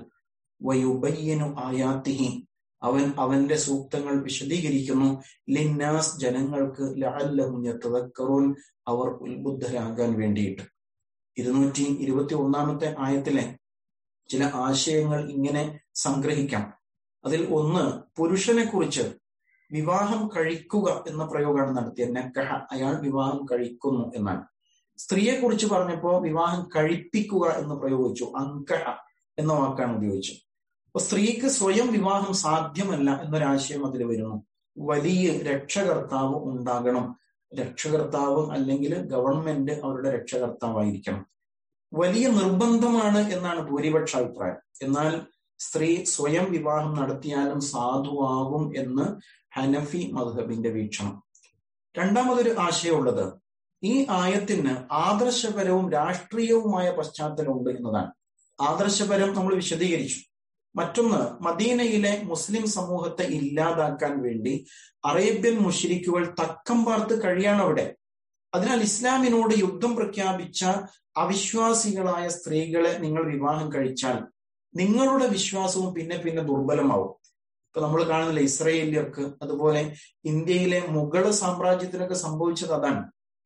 വയുബയ്യനു ആയാത്തിഹി അവൻ അവന്റെ സൂക്തങ്ങൾ വിശദീകരിക്കുന്നു ലിന്നാസ് ജനങ്ങൾക്ക് ലഅല്ലഹും യതദക്കറൂൻ അവർ ഉത്ബുദ്ധരാകാൻ വേണ്ടിയിട്ട് ഇരുന്നൂറ്റി ഇരുപത്തി ഒന്നാമത്തെ ആയത്തിലെ ചില ആശയങ്ങൾ ഇങ്ങനെ സംഗ്രഹിക്കാം അതിൽ ഒന്ന് പുരുഷനെ കുറിച്ച് വിവാഹം കഴിക്കുക എന്ന പ്രയോഗമാണ് നടത്തിയ നക്കഹ അയാൾ വിവാഹം കഴിക്കുന്നു എന്നാണ് സ്ത്രീയെ കുറിച്ച് പറഞ്ഞപ്പോ വിവാഹം കഴിപ്പിക്കുക എന്ന് പ്രയോഗിച്ചു അങ്കഹ എന്ന വാക്കാണ് ഉപയോഗിച്ചത് അപ്പൊ സ്ത്രീക്ക് സ്വയം വിവാഹം സാധ്യമല്ല എന്നൊരാശയം അതിൽ വരുന്നു വലിയ രക്ഷകർത്താവ് ഉണ്ടാകണം രക്ഷകർത്താവ് അല്ലെങ്കിൽ ഗവൺമെന്റ് അവരുടെ രക്ഷകർത്താവായിരിക്കണം വലിയ നിർബന്ധമാണ് എന്നാണ് ഭൂരിപക്ഷ അഭിപ്രായം എന്നാൽ സ്ത്രീ സ്വയം വിവാഹം നടത്തിയാലും സാധുവാകും എന്ന് ഹനഫി മധുഹബിന്റെ വീക്ഷണം രണ്ടാമതൊരു ആശയമുള്ളത് ഈ ആയത്തിന് ആദർശപരവും രാഷ്ട്രീയവുമായ പശ്ചാത്തലമുണ്ട് എന്നതാണ് ആദർശപരം നമ്മൾ വിശദീകരിച്ചു മറ്റൊന്ന് മദീനയിലെ മുസ്ലിം സമൂഹത്തെ ഇല്ലാതാക്കാൻ വേണ്ടി അറേബ്യൻ മുഷിരിക്കുകൾ തക്കം പാർത്ത് കഴിയാണ് അവിടെ അതിനാൽ ഇസ്ലാമിനോട് യുദ്ധം പ്രഖ്യാപിച്ച അവിശ്വാസികളായ സ്ത്രീകളെ നിങ്ങൾ വിവാഹം കഴിച്ചാൽ നിങ്ങളുടെ വിശ്വാസവും പിന്നെ പിന്നെ ദുർബലമാവും ഇപ്പൊ നമ്മൾ കാണുന്നില്ല ഇസ്രയേലിയർക്ക് അതുപോലെ ഇന്ത്യയിലെ മുഗൾ സാമ്രാജ്യത്തിനൊക്കെ സംഭവിച്ചത് അതാണ്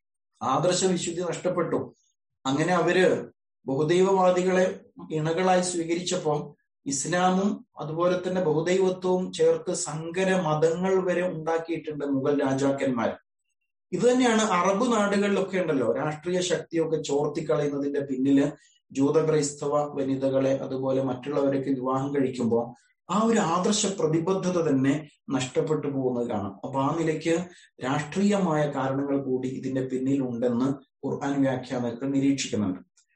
ആദർശ വിശുദ്ധി നഷ്ടപ്പെട്ടു അങ്ങനെ അവര് ബഹുദൈവവാദികളെ ഇണകളായി സ്വീകരിച്ചപ്പോൾ ഇസ്ലാമും അതുപോലെ തന്നെ ബഹുദൈവത്വവും ചേർത്ത് സങ്കര മതങ്ങൾ വരെ ഉണ്ടാക്കിയിട്ടുണ്ട് മുഗൾ രാജാക്കന്മാർ ഇത് തന്നെയാണ് അറബ് നാടുകളിലൊക്കെ ഉണ്ടല്ലോ രാഷ്ട്രീയ ശക്തിയൊക്കെ ചോർത്തിക്കളയുന്നതിന്റെ പിന്നില് ജൂത ക്രൈസ്തവ വനിതകളെ അതുപോലെ മറ്റുള്ളവരൊക്കെ വിവാഹം കഴിക്കുമ്പോൾ ആ ഒരു ആദർശ പ്രതിബദ്ധത തന്നെ നഷ്ടപ്പെട്ടു പോകുന്നത് കാണാം അപ്പൊ ആ നിലയ്ക്ക് രാഷ്ട്രീയമായ കാരണങ്ങൾ കൂടി ഇതിന്റെ പിന്നിലുണ്ടെന്ന് ഖുർആൻ വ്യാഖ്യാതാക്കൾ നിരീക്ഷിക്കുന്നുണ്ട്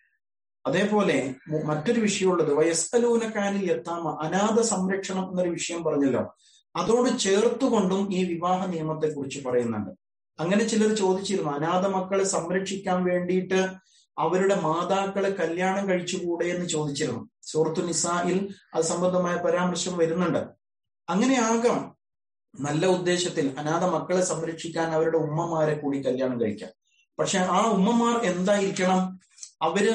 അതേപോലെ മറ്റൊരു വിഷയമുള്ളത് വയസ്സലൂനക്കാനിൽ എത്താമ അനാഥ സംരക്ഷണം എന്നൊരു വിഷയം പറഞ്ഞല്ലോ അതോട് ചേർത്തുകൊണ്ടും ഈ വിവാഹ നിയമത്തെ കുറിച്ച് പറയുന്നുണ്ട് അങ്ങനെ ചിലർ ചോദിച്ചിരുന്നു അനാഥ മക്കളെ സംരക്ഷിക്കാൻ വേണ്ടിയിട്ട് അവരുടെ മാതാക്കളെ കല്യാണം കഴിച്ചുകൂടെ എന്ന് ചോദിച്ചിരുന്നു സൂറത്തു നിസായിൽ അത് സംബന്ധമായ പരാമർശം വരുന്നുണ്ട് അങ്ങനെ ആകാം നല്ല ഉദ്ദേശത്തിൽ അനാഥ മക്കളെ സംരക്ഷിക്കാൻ അവരുടെ ഉമ്മമാരെ കൂടി കല്യാണം കഴിക്കാം പക്ഷെ ആ ഉമ്മമാർ എന്തായിരിക്കണം അവര്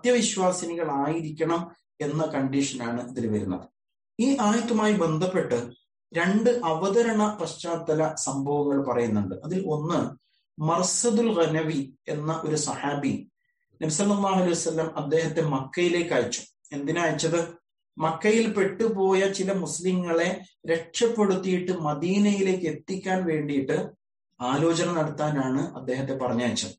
സത്യവിശ്വാസിനികളായിരിക്കണം എന്ന കണ്ടീഷനാണ് ഇതിൽ വരുന്നത് ഈ ആയത്തുമായി ബന്ധപ്പെട്ട് രണ്ട് അവതരണ പശ്ചാത്തല സംഭവങ്ങൾ പറയുന്നുണ്ട് അതിൽ ഒന്ന് മർസദുൽ ഖനവി എന്ന ഒരു സഹാബി നബ്സല്ലാഹു അലൈഹി വസ്ലം അദ്ദേഹത്തെ മക്കയിലേക്ക് അയച്ചു എന്തിനാ അയച്ചത് മക്കയിൽ പെട്ടുപോയ ചില മുസ്ലിങ്ങളെ രക്ഷപ്പെടുത്തിയിട്ട് മദീനയിലേക്ക് എത്തിക്കാൻ വേണ്ടിയിട്ട് ആലോചന നടത്താനാണ് അദ്ദേഹത്തെ പറഞ്ഞയച്ചത്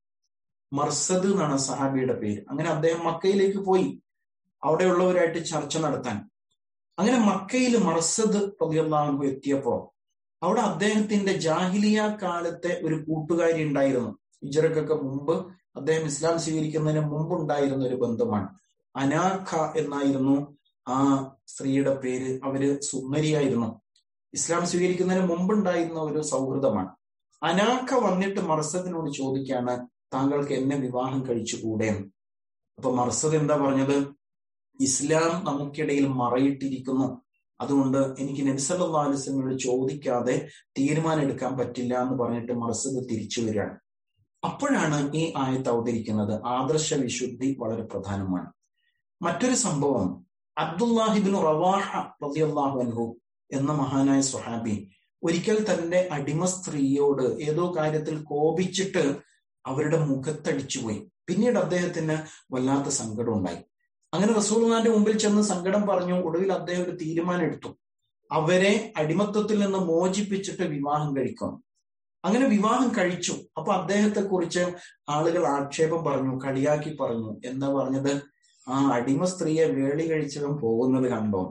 മർസദ് എന്നാണ് സഹാബിയുടെ പേര് അങ്ങനെ അദ്ദേഹം മക്കയിലേക്ക് പോയി അവിടെയുള്ളവരായിട്ട് ചർച്ച നടത്താൻ അങ്ങനെ മക്കയിൽ മർസദ് റളിയല്ലാഹു എത്തിയപ്പോ അവിടെ അദ്ദേഹത്തിന്റെ ജാഹിലിയ കാലത്തെ ഒരു കൂട്ടുകാരി ഉണ്ടായിരുന്നു ഇജറക്കൊക്കെ മുമ്പ് അദ്ദേഹം ഇസ്ലാം സ്വീകരിക്കുന്നതിന് മുമ്പ് ഉണ്ടായിരുന്ന ഒരു ബന്ധമാണ് അനാഖ എന്നായിരുന്നു ആ സ്ത്രീയുടെ പേര് അവര് സുന്ദരിയായിരുന്നു ഇസ്ലാം സ്വീകരിക്കുന്നതിന് മുമ്പുണ്ടായിരുന്ന ഒരു സൗഹൃദമാണ് അനാഖ വന്നിട്ട് മർസദിനോട് ചോദിക്കാണ് താങ്കൾക്ക് എന്നെ വിവാഹം കഴിച്ചുകൂടെ അപ്പൊ മർസദ് എന്താ പറഞ്ഞത് ഇസ്ലാം നമുക്കിടയിൽ മറയിട്ടിരിക്കുന്നു അതുകൊണ്ട് എനിക്ക് നബിസല്ലാ അലിസ്ലമിനോട് ചോദിക്കാതെ തീരുമാനം എടുക്കാൻ പറ്റില്ല എന്ന് പറഞ്ഞിട്ട് മർസദ് തിരിച്ചു വരികയാണ് അപ്പോഴാണ് ഈ ആയത്ത് അവതരിക്കുന്നത് ആദർശ വിശുദ്ധി വളരെ പ്രധാനമാണ് മറ്റൊരു സംഭവം അബ്ദുല്ലാഹിബിൻ റവാഹ റതിയല്ലാഹു അൻഹു എന്ന മഹാനായ സ്വഹാബി ഒരിക്കൽ തന്റെ അടിമ സ്ത്രീയോട് ഏതോ കാര്യത്തിൽ കോപിച്ചിട്ട് അവരുടെ മുഖത്തടിച്ചുപോയി പിന്നീട് അദ്ദേഹത്തിന് വല്ലാത്ത സങ്കടം ഉണ്ടായി അങ്ങനെ റസൂൽഖാന്റെ മുമ്പിൽ ചെന്ന് സങ്കടം പറഞ്ഞു ഒടുവിൽ അദ്ദേഹം ഒരു തീരുമാനം എടുത്തു അവരെ അടിമത്വത്തിൽ നിന്ന് മോചിപ്പിച്ചിട്ട് വിവാഹം കഴിക്കണം അങ്ങനെ വിവാഹം കഴിച്ചു അപ്പൊ അദ്ദേഹത്തെ കുറിച്ച് ആളുകൾ ആക്ഷേപം പറഞ്ഞു കളിയാക്കി പറഞ്ഞു എന്താ പറഞ്ഞത് ആ അടിമ സ്ത്രീയെ വേളി കഴിച്ചവൻ പോകുന്നത് കണ്ടോ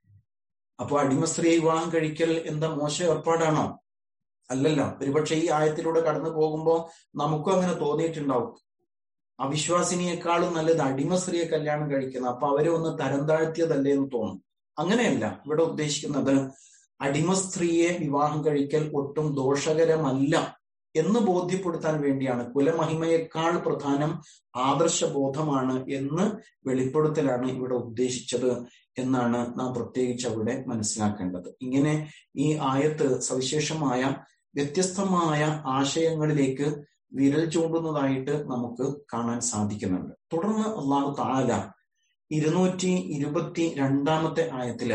അപ്പൊ അടിമ സ്ത്രീയെ വിവാഹം കഴിക്കൽ എന്താ മോശം ഏർപ്പാടാണോ അല്ലല്ലോ ഒരുപക്ഷെ ഈ ആയത്തിലൂടെ കടന്നു പോകുമ്പോൾ നമുക്കും അങ്ങനെ തോന്നിയിട്ടുണ്ടാവും അവിശ്വാസിനിയെക്കാളും നല്ലത് അടിമ സ്ത്രീയെ കല്യാണം കഴിക്കുന്ന അപ്പൊ അവരെ ഒന്ന് തരം താഴ്ത്തിയതല്ലേ എന്ന് തോന്നും അങ്ങനെയല്ല ഇവിടെ ഉദ്ദേശിക്കുന്നത് അടിമ സ്ത്രീയെ വിവാഹം കഴിക്കൽ ഒട്ടും ദോഷകരമല്ല എന്ന് ബോധ്യപ്പെടുത്താൻ വേണ്ടിയാണ് കുലമഹിമയേക്കാൾ പ്രധാനം ആദർശബോധമാണ് എന്ന് വെളിപ്പെടുത്തലാണ് ഇവിടെ ഉദ്ദേശിച്ചത് എന്നാണ് നാം പ്രത്യേകിച്ച് അവിടെ മനസ്സിലാക്കേണ്ടത് ഇങ്ങനെ ഈ ആയത്ത് സവിശേഷമായ വ്യത്യസ്തമായ ആശയങ്ങളിലേക്ക് വിരൽ ചൂണ്ടുന്നതായിട്ട് നമുക്ക് കാണാൻ സാധിക്കുന്നുണ്ട് തുടർന്ന് അള്ളാഹു താല ഇരുന്നൂറ്റി ഇരുപത്തി രണ്ടാമത്തെ ആയത്തില്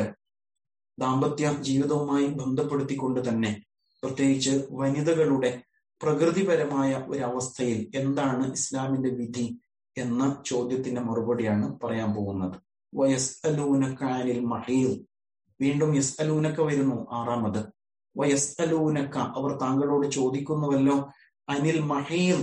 ദാമ്പത്യ ജീവിതവുമായി ബന്ധപ്പെടുത്തിക്കൊണ്ട് തന്നെ പ്രത്യേകിച്ച് വനിതകളുടെ പ്രകൃതിപരമായ ഒരു അവസ്ഥയിൽ എന്താണ് ഇസ്ലാമിന്റെ വിധി എന്ന ചോദ്യത്തിന്റെ മറുപടിയാണ് പറയാൻ പോകുന്നത് വയസ് അലൂനക്കാനിൽ മഹീൽ വീണ്ടും യസ് അലൂനക്ക വരുന്നു ആറാമത് വയസ് അലൂനക്ക അവർ താങ്കളോട് ചോദിക്കുന്നുവല്ലോ അനിൽ മഹീൽ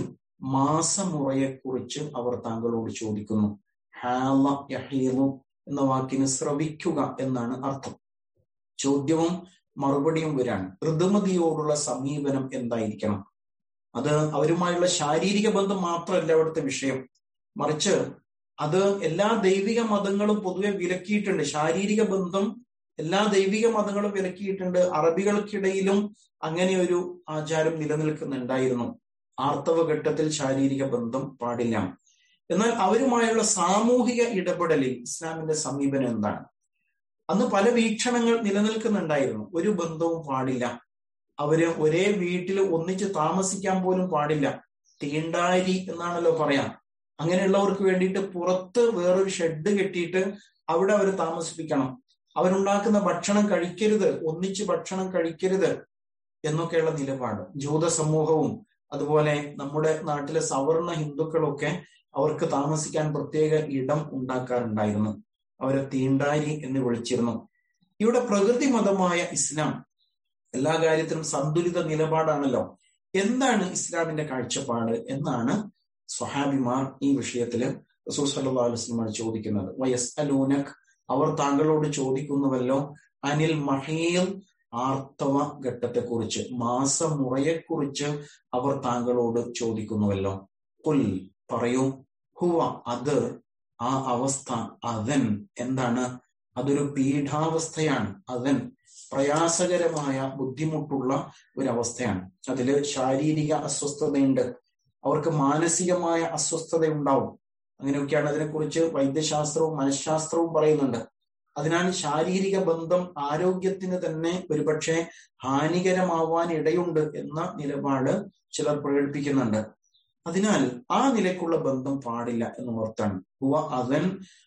മാസമുറയെക്കുറിച്ച് അവർ താങ്കളോട് ചോദിക്കുന്നു ഹാല യഹീലു എന്ന വാക്കിന് ശ്രവിക്കുക എന്നാണ് അർത്ഥം ചോദ്യവും മറുപടിയും വരാണ് ഋതുമതിയോടുള്ള സമീപനം എന്തായിരിക്കണം അത് അവരുമായുള്ള ശാരീരിക ബന്ധം മാത്രമല്ല അവിടുത്തെ വിഷയം മറിച്ച് അത് എല്ലാ ദൈവിക മതങ്ങളും പൊതുവെ വിലക്കിയിട്ടുണ്ട് ശാരീരിക ബന്ധം എല്ലാ ദൈവിക മതങ്ങളും വിലക്കിയിട്ടുണ്ട് അറബികൾക്കിടയിലും അങ്ങനെ ഒരു ആചാരം നിലനിൽക്കുന്നുണ്ടായിരുന്നു ആർത്തവ ഘട്ടത്തിൽ ശാരീരിക ബന്ധം പാടില്ല എന്നാൽ അവരുമായുള്ള സാമൂഹിക ഇടപെടലിൽ ഇസ്ലാമിന്റെ സമീപനം എന്താണ് അന്ന് പല വീക്ഷണങ്ങൾ നിലനിൽക്കുന്നുണ്ടായിരുന്നു ഒരു ബന്ധവും പാടില്ല അവര് ഒരേ വീട്ടിൽ ഒന്നിച്ച് താമസിക്കാൻ പോലും പാടില്ല തീണ്ടാരി എന്നാണല്ലോ പറയാം അങ്ങനെയുള്ളവർക്ക് വേണ്ടിയിട്ട് പുറത്ത് വേറൊരു ഷെഡ് കെട്ടിയിട്ട് അവിടെ അവർ താമസിപ്പിക്കണം അവരുണ്ടാക്കുന്ന ഭക്ഷണം കഴിക്കരുത് ഒന്നിച്ച് ഭക്ഷണം കഴിക്കരുത് എന്നൊക്കെയുള്ള നിലപാട് ജൂത സമൂഹവും അതുപോലെ നമ്മുടെ നാട്ടിലെ സവർണ ഹിന്ദുക്കളൊക്കെ അവർക്ക് താമസിക്കാൻ പ്രത്യേക ഇടം ഉണ്ടാക്കാറുണ്ടായിരുന്നു അവരെ തീണ്ടാരി എന്ന് വിളിച്ചിരുന്നു ഇവിടെ പ്രകൃതി മതമായ ഇസ്ലാം എല്ലാ കാര്യത്തിലും സന്തുലിത നിലപാടാണല്ലോ എന്താണ് ഇസ്ലാമിന്റെ കാഴ്ചപ്പാട് എന്നാണ് സ്വഹാബിമാർ ഈ വിഷയത്തില് റസൂൽ സല്ലല്ലാഹു അലൈഹി വസല്ലം ചോദിക്കുന്നത് വയസ് അലൂനക് അവർ താങ്കളോട് ചോദിക്കുന്നുവല്ലോ അനിൽ മഹീൽ ആർത്തവ ഘട്ടത്തെക്കുറിച്ച് മാസമുറയെക്കുറിച്ച് അവർ താങ്കളോട് ചോദിക്കുന്നുവല്ലോ കുൽ പറയൂ ഹുവ അത് ആ അവസ്ഥ അതൻ എന്താണ് അതൊരു പീഠാവസ്ഥയാണ് അതൻ പ്രയാസകരമായ ബുദ്ധിമുട്ടുള്ള ഒരു അവസ്ഥയാണ് അതില് ശാരീരിക അസ്വസ്ഥതയുണ്ട് അവർക്ക് മാനസികമായ അസ്വസ്ഥത ഉണ്ടാവും അങ്ങനെയൊക്കെയാണ് അതിനെക്കുറിച്ച് വൈദ്യശാസ്ത്രവും മനഃശാസ്ത്രവും പറയുന്നുണ്ട് അതിനാൽ ശാരീരിക ബന്ധം ആരോഗ്യത്തിന് തന്നെ ഒരുപക്ഷെ ഹാനികരമാവാൻ ഇടയുണ്ട് എന്ന നിലപാട് ചിലർ പ്രകടിപ്പിക്കുന്നുണ്ട് അതിനാൽ ആ നിലക്കുള്ള ബന്ധം പാടില്ല എന്ന് ഓർത്താണ് ഹുവ അവൻ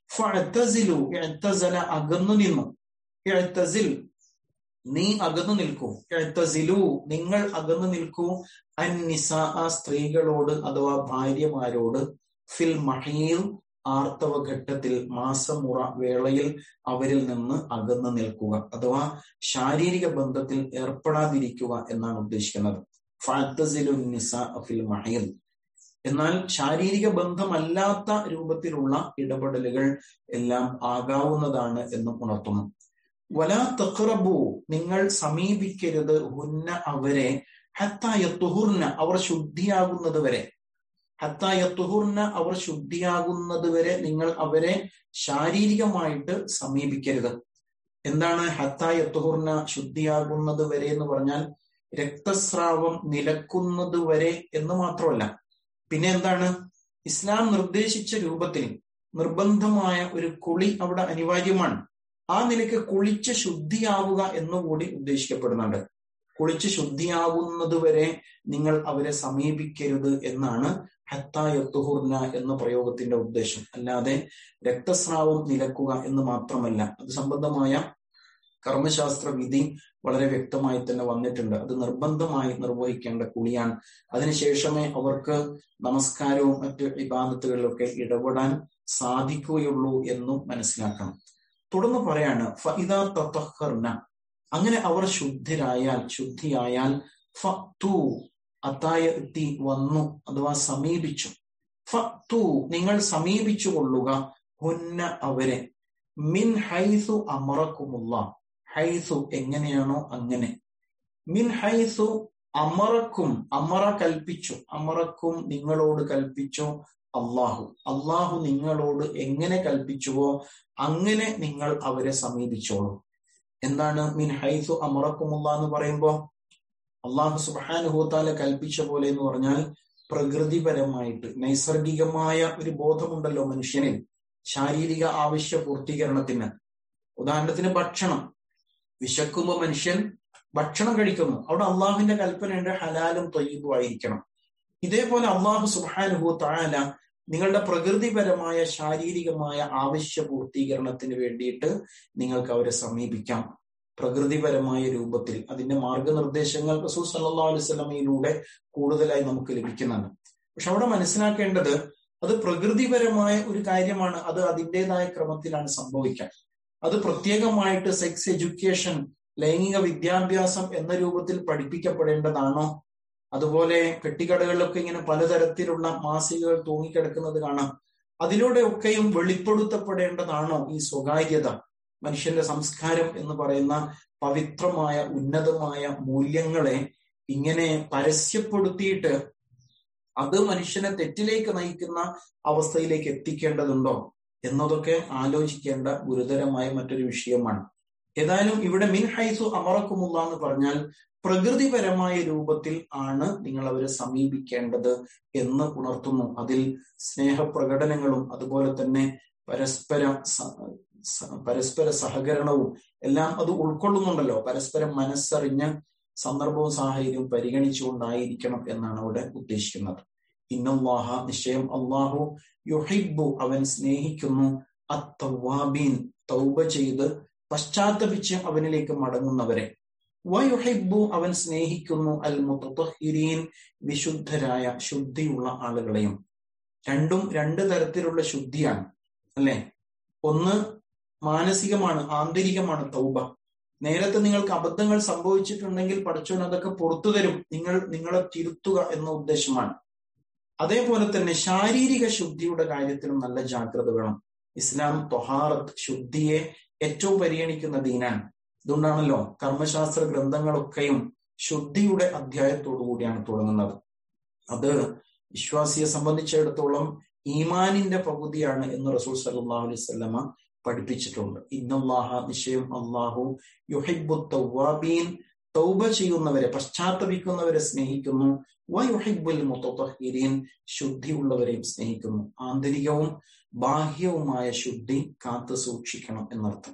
ഫഅ്തസിലു ഇഅ്തസല അകന്നു നിന്നു ഇഅ്തസിൽ നീ അകന്നു നിൽക്കൂ ഇഅ്തസിലു നിങ്ങൾ അകന്നു നിൽക്കൂ അൻ നിസാ സ്ത്രീകളോട് അഥവാ ഭാര്യമാരോട് ഫിൽ മഹീൽ ആർത്തവ ഘട്ടത്തിൽ മാസമുറ വേളയിൽ അവരിൽ നിന്ന് അകന്നു നിൽക്കുക അഥവാ ശാരീരിക ബന്ധത്തിൽ ഏർപ്പെടാതിരിക്കുക എന്നാണ് ഉദ്ദേശിക്കുന്നത് ഫഅ്തസിലു നിസാ ഫിൽ മഹീൽ എന്നാൽ ശാരീരിക ബന്ധമല്ലാത്ത രൂപത്തിലുള്ള ഇടപെടലുകൾ എല്ലാം ആകാവുന്നതാണ് എന്നും ഉണർത്തുന്നു വലാ തഖറബു നിങ്ങൾ സമീപിക്കരുത് ഹുന്ന അവരെ ഹത്തായത്തുഹുർന അവർ ശുദ്ധിയാകുന്നത് വരെ ഹത്തായത്തുഹുർന അവർ ശുദ്ധിയാകുന്നത് വരെ നിങ്ങൾ അവരെ ശാരീരികമായിട്ട് സമീപിക്കരുത് എന്താണ് ഹത്തായത്തുഹുർന ശുദ്ധിയാകുന്നത് വരെ എന്ന് പറഞ്ഞാൽ രക്തസ്രാവം നിലക്കുന്നത് വരെ എന്ന് മാത്രമല്ല പിന്നെ എന്താണ് ഇസ്ലാം നിർദ്ദേശിച്ച രൂപത്തിൽ നിർബന്ധമായ ഒരു കുളി അവിടെ അനിവാര്യമാണ് ആ നിലയ്ക്ക് കുളിച്ച് ശുദ്ധിയാവുക എന്നുകൂടി ഉദ്ദേശിക്കപ്പെടുന്നുണ്ട് കുളിച്ച് ശുദ്ധിയാവുന്നത് വരെ നിങ്ങൾ അവരെ സമീപിക്കരുത് എന്നാണ് ഹത്തായത്തുഹുർന എന്ന പ്രയോഗത്തിന്റെ ഉദ്ദേശം അല്ലാതെ രക്തസ്രാവം നിലക്കുക എന്ന് മാത്രമല്ല അത് സംബന്ധമായ കർമ്മശാസ്ത്ര വിധി വളരെ വ്യക്തമായി തന്നെ വന്നിട്ടുണ്ട് അത് നിർബന്ധമായി നിർവഹിക്കേണ്ട കുളിയാണ് അതിനുശേഷമേ അവർക്ക് നമസ്കാരവും മറ്റ് വിവാദത്തുകളിലൊക്കെ ഇടപെടാൻ സാധിക്കുകയുള്ളൂ എന്നും മനസ്സിലാക്കണം തുടർന്ന് പറയാണ് ഫഇദ തത്തഹർന അങ്ങനെ അവർ ശുദ്ധരായാൽ ശുദ്ധിയായാൽ ഫു അത്തായ എത്തി വന്നു അഥവാ സമീപിച്ചു ഫു നിങ്ങൾ സമീപിച്ചു കൊള്ളുക ഹുന്ന അവരെ മിൻ ഹൈസു അമറക്കുമുള്ള ഹൈസു എങ്ങനെയാണോ അങ്ങനെ മിൻ ഹൈസു അമറക്കും അമറ കൽപ്പിച്ചു അമറക്കും നിങ്ങളോട് കൽപ്പിച്ചു അള്ളാഹു അള്ളാഹു നിങ്ങളോട് എങ്ങനെ കൽപ്പിച്ചുവോ അങ്ങനെ നിങ്ങൾ അവരെ സമീപിച്ചോളൂ എന്താണ് മിൻ ഹൈസു അമറക്കുമുള്ള എന്ന് പറയുമ്പോ അള്ളാഹു സുബാനുഹൂത്താല കൽപ്പിച്ച പോലെ എന്ന് പറഞ്ഞാൽ പ്രകൃതിപരമായിട്ട് നൈസർഗികമായ ഒരു ബോധമുണ്ടല്ലോ മനുഷ്യനിൽ ശാരീരിക ആവശ്യ പൂർത്തീകരണത്തിന് ഉദാഹരണത്തിന് ഭക്ഷണം വിശക്കുമ്പോ മനുഷ്യൻ ഭക്ഷണം കഴിക്കുന്നു അവിടെ അള്ളാഹുവിന്റെ കൽപ്പനയുണ്ട് ഹലാലും തൊയ്യബും ആയിരിക്കണം ഇതേപോലെ അള്ളാഹു സുബാനുഹു താല നിങ്ങളുടെ പ്രകൃതിപരമായ ശാരീരികമായ ആവശ്യ പൂർത്തീകരണത്തിന് വേണ്ടിയിട്ട് നിങ്ങൾക്ക് അവരെ സമീപിക്കാം പ്രകൃതിപരമായ രൂപത്തിൽ അതിന്റെ മാർഗനിർദ്ദേശങ്ങൾ റസൂൽ സല്ലാ അലുസല്ലമയിലൂടെ കൂടുതലായി നമുക്ക് ലഭിക്കുന്നുണ്ട് പക്ഷെ അവിടെ മനസ്സിലാക്കേണ്ടത് അത് പ്രകൃതിപരമായ ഒരു കാര്യമാണ് അത് അതിൻ്റെതായ ക്രമത്തിലാണ് സംഭവിക്കാൻ അത് പ്രത്യേകമായിട്ട് സെക്സ് എഡ്യൂക്കേഷൻ ലൈംഗിക വിദ്യാഭ്യാസം എന്ന രൂപത്തിൽ പഠിപ്പിക്കപ്പെടേണ്ടതാണോ അതുപോലെ പെട്ടിക്കടകളിലൊക്കെ ഇങ്ങനെ പലതരത്തിലുള്ള മാസികകൾ തൂങ്ങിക്കിടക്കുന്നത് കാണാം അതിലൂടെയൊക്കെയും വെളിപ്പെടുത്തപ്പെടേണ്ടതാണോ ഈ സ്വകാര്യത മനുഷ്യന്റെ സംസ്കാരം എന്ന് പറയുന്ന പവിത്രമായ ഉന്നതമായ മൂല്യങ്ങളെ ഇങ്ങനെ പരസ്യപ്പെടുത്തിയിട്ട് അത് മനുഷ്യനെ തെറ്റിലേക്ക് നയിക്കുന്ന അവസ്ഥയിലേക്ക് എത്തിക്കേണ്ടതുണ്ടോ എന്നതൊക്കെ ആലോചിക്കേണ്ട ഗുരുതരമായ മറ്റൊരു വിഷയമാണ് ഏതായാലും ഇവിടെ മിൻ ഹൈസു അമറക്കുമുള്ള എന്ന് പറഞ്ഞാൽ പ്രകൃതിപരമായ രൂപത്തിൽ ആണ് നിങ്ങൾ അവരെ സമീപിക്കേണ്ടത് എന്ന് ഉണർത്തുന്നു അതിൽ സ്നേഹപ്രകടനങ്ങളും അതുപോലെ തന്നെ പരസ്പര പരസ്പര സഹകരണവും എല്ലാം അത് ഉൾക്കൊള്ളുന്നുണ്ടല്ലോ പരസ്പരം മനസ്സറിഞ്ഞ് സന്ദർഭവും സാഹചര്യവും പരിഗണിച്ചുകൊണ്ടായിരിക്കണം എന്നാണ് അവിടെ ഉദ്ദേശിക്കുന്നത് ഇന്നല്ലാഹ നിശ്ചയം അള്ളാഹു യുഹിബു അവൻ സ്നേഹിക്കുന്നു അത്തവാബീൻ തൗബ ചെയ്ത് പശ്ചാത്തപിച്ച് അവനിലേക്ക് മടങ്ങുന്നവരെ വയുഹിബു അവൻ സ്നേഹിക്കുന്നു അൽ മുത്തഹിരീൻ വിശുദ്ധരായ ശുദ്ധിയുള്ള ആളുകളെയും രണ്ടും രണ്ട് തരത്തിലുള്ള ശുദ്ധിയാണ് അല്ലെ ഒന്ന് മാനസികമാണ് ആന്തരികമാണ് തൗബ നേരത്തെ നിങ്ങൾക്ക് അബദ്ധങ്ങൾ സംഭവിച്ചിട്ടുണ്ടെങ്കിൽ പഠിച്ചവൻ അതൊക്കെ പുറത്തു തരും നിങ്ങൾ നിങ്ങളെ തിരുത്തുക എന്ന ഉദ്ദേശമാണ് അതേപോലെ തന്നെ ശാരീരിക ശുദ്ധിയുടെ കാര്യത്തിലും നല്ല ജാഗ്രത വേണം ഇസ്ലാം തൊഹാറത്ത് ശുദ്ധിയെ ഏറ്റവും പരിഗണിക്കുന്ന ദീനാണ് ഇതുകൊണ്ടാണല്ലോ കർമ്മശാസ്ത്ര ഗ്രന്ഥങ്ങളൊക്കെയും ശുദ്ധിയുടെ അധ്യായത്തോടു കൂടിയാണ് തുടങ്ങുന്നത് അത് വിശ്വാസിയെ സംബന്ധിച്ചിടത്തോളം ഈമാനിന്റെ പകുതിയാണ് എന്ന് റസൂൽ സല്ലാ അലൈഹി സ്വല്ലമ പഠിപ്പിച്ചിട്ടുണ്ട് ഇന്നല്ലാഹ നിശ്ചയം അള്ളാഹു യുഹിബു തൗവാബീൻ തൗബ ചെയ്യുന്നവരെ പശ്ചാത്തപിക്കുന്നവരെ സ്നേഹിക്കുന്നു വയുഹിബുൽ മുത്തഹിരീൻ ശുദ്ധിയുള്ളവരെയും സ്നേഹിക്കുന്നു ആന്തരികവും ബാഹ്യവുമായ ശുദ്ധി കാത്തു സൂക്ഷിക്കണം എന്നർത്ഥം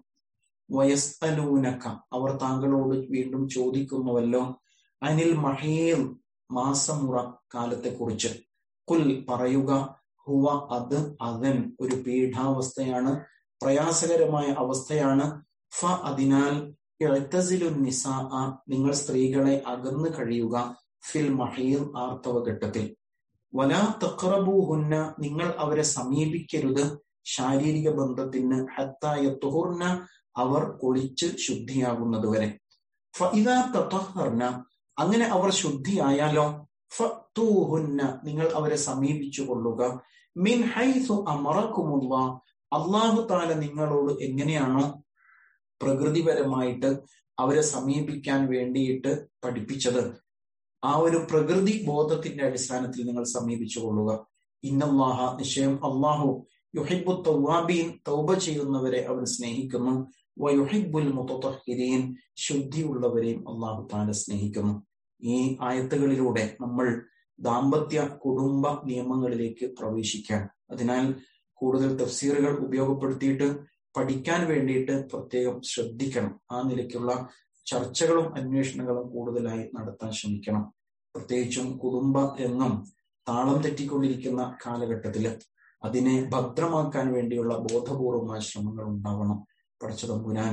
വയസ്തലൂനക്ക അവർ താങ്കളോട് വീണ്ടും ചോദിക്കുന്നുവല്ലോ അനിൽ മഹീർ മാസമുറ കാലത്തെക്കുറിച്ച് കുൽ പറയുക ഹുവ അത് അവൻ ഒരു പീഠാവസ്ഥയാണ് പ്രയാസകരമായ അവസ്ഥയാണ് ഫ അതിനാൽ നിസാ നിങ്ങൾ സ്ത്രീകളെ അകന്നു കഴിയുക ഫിൽ മഹീർ ആർത്തവ ഘട്ടത്തിൽ വലാ തക്റബൂഹുന്ന നിങ്ങൾ അവരെ സമീപിക്കരുത് ശാരീരിക ബന്ധത്തിന് ഹത്തായ തുഹുർന അവർ കുളിച്ച് ശുദ്ധിയാകുന്നത് വരെ ഫഇദാ തطهرന അങ്ങനെ അവർ ശുദ്ധിയായാലോ ഫതൂഹുന്ന നിങ്ങൾ അവരെ സമീപിച്ചു കൊള്ളുക മിൻ ഹൈസു അമറക്കുമുള്ള അള്ളാഹു താല നിങ്ങളോട് എങ്ങനെയാണോ പ്രകൃതിപരമായിട്ട് അവരെ സമീപിക്കാൻ വേണ്ടിയിട്ട് പഠിപ്പിച്ചത് ആ ഒരു പ്രകൃതി ബോധത്തിന്റെ അടിസ്ഥാനത്തിൽ നിങ്ങൾ സമീപിച്ചു കൊള്ളുക ഇന്നല്ലാഹ നിശ്ചയം അള്ളാഹു യുഹിബു തൗവാബീൻ തൗബ ചെയ്യുന്നവരെ അവൻ സ്നേഹിക്കുന്നു വയുഹിബുൽ മുത്തഹിരീൻ ശുദ്ധിയുള്ളവരെയും അള്ളാഹു താല സ്നേഹിക്കുന്നു ഈ ആയത്തുകളിലൂടെ നമ്മൾ ദാമ്പത്യ കുടുംബ നിയമങ്ങളിലേക്ക് പ്രവേശിക്കാൻ അതിനാൽ കൂടുതൽ തഫ്സീറുകൾ ഉപയോഗപ്പെടുത്തിയിട്ട് പഠിക്കാൻ വേണ്ടിയിട്ട് പ്രത്യേകം ശ്രദ്ധിക്കണം ആ നിലയ്ക്കുള്ള ചർച്ചകളും അന്വേഷണങ്ങളും കൂടുതലായി നടത്താൻ ശ്രമിക്കണം പ്രത്യേകിച്ചും കുടുംബ രംഗം താളം തെറ്റിക്കൊണ്ടിരിക്കുന്ന കാലഘട്ടത്തിൽ അതിനെ ഭദ്രമാക്കാൻ വേണ്ടിയുള്ള ബോധപൂർവമായ ശ്രമങ്ങൾ ഉണ്ടാവണം പഠിച്ചതമ്പുരാൻ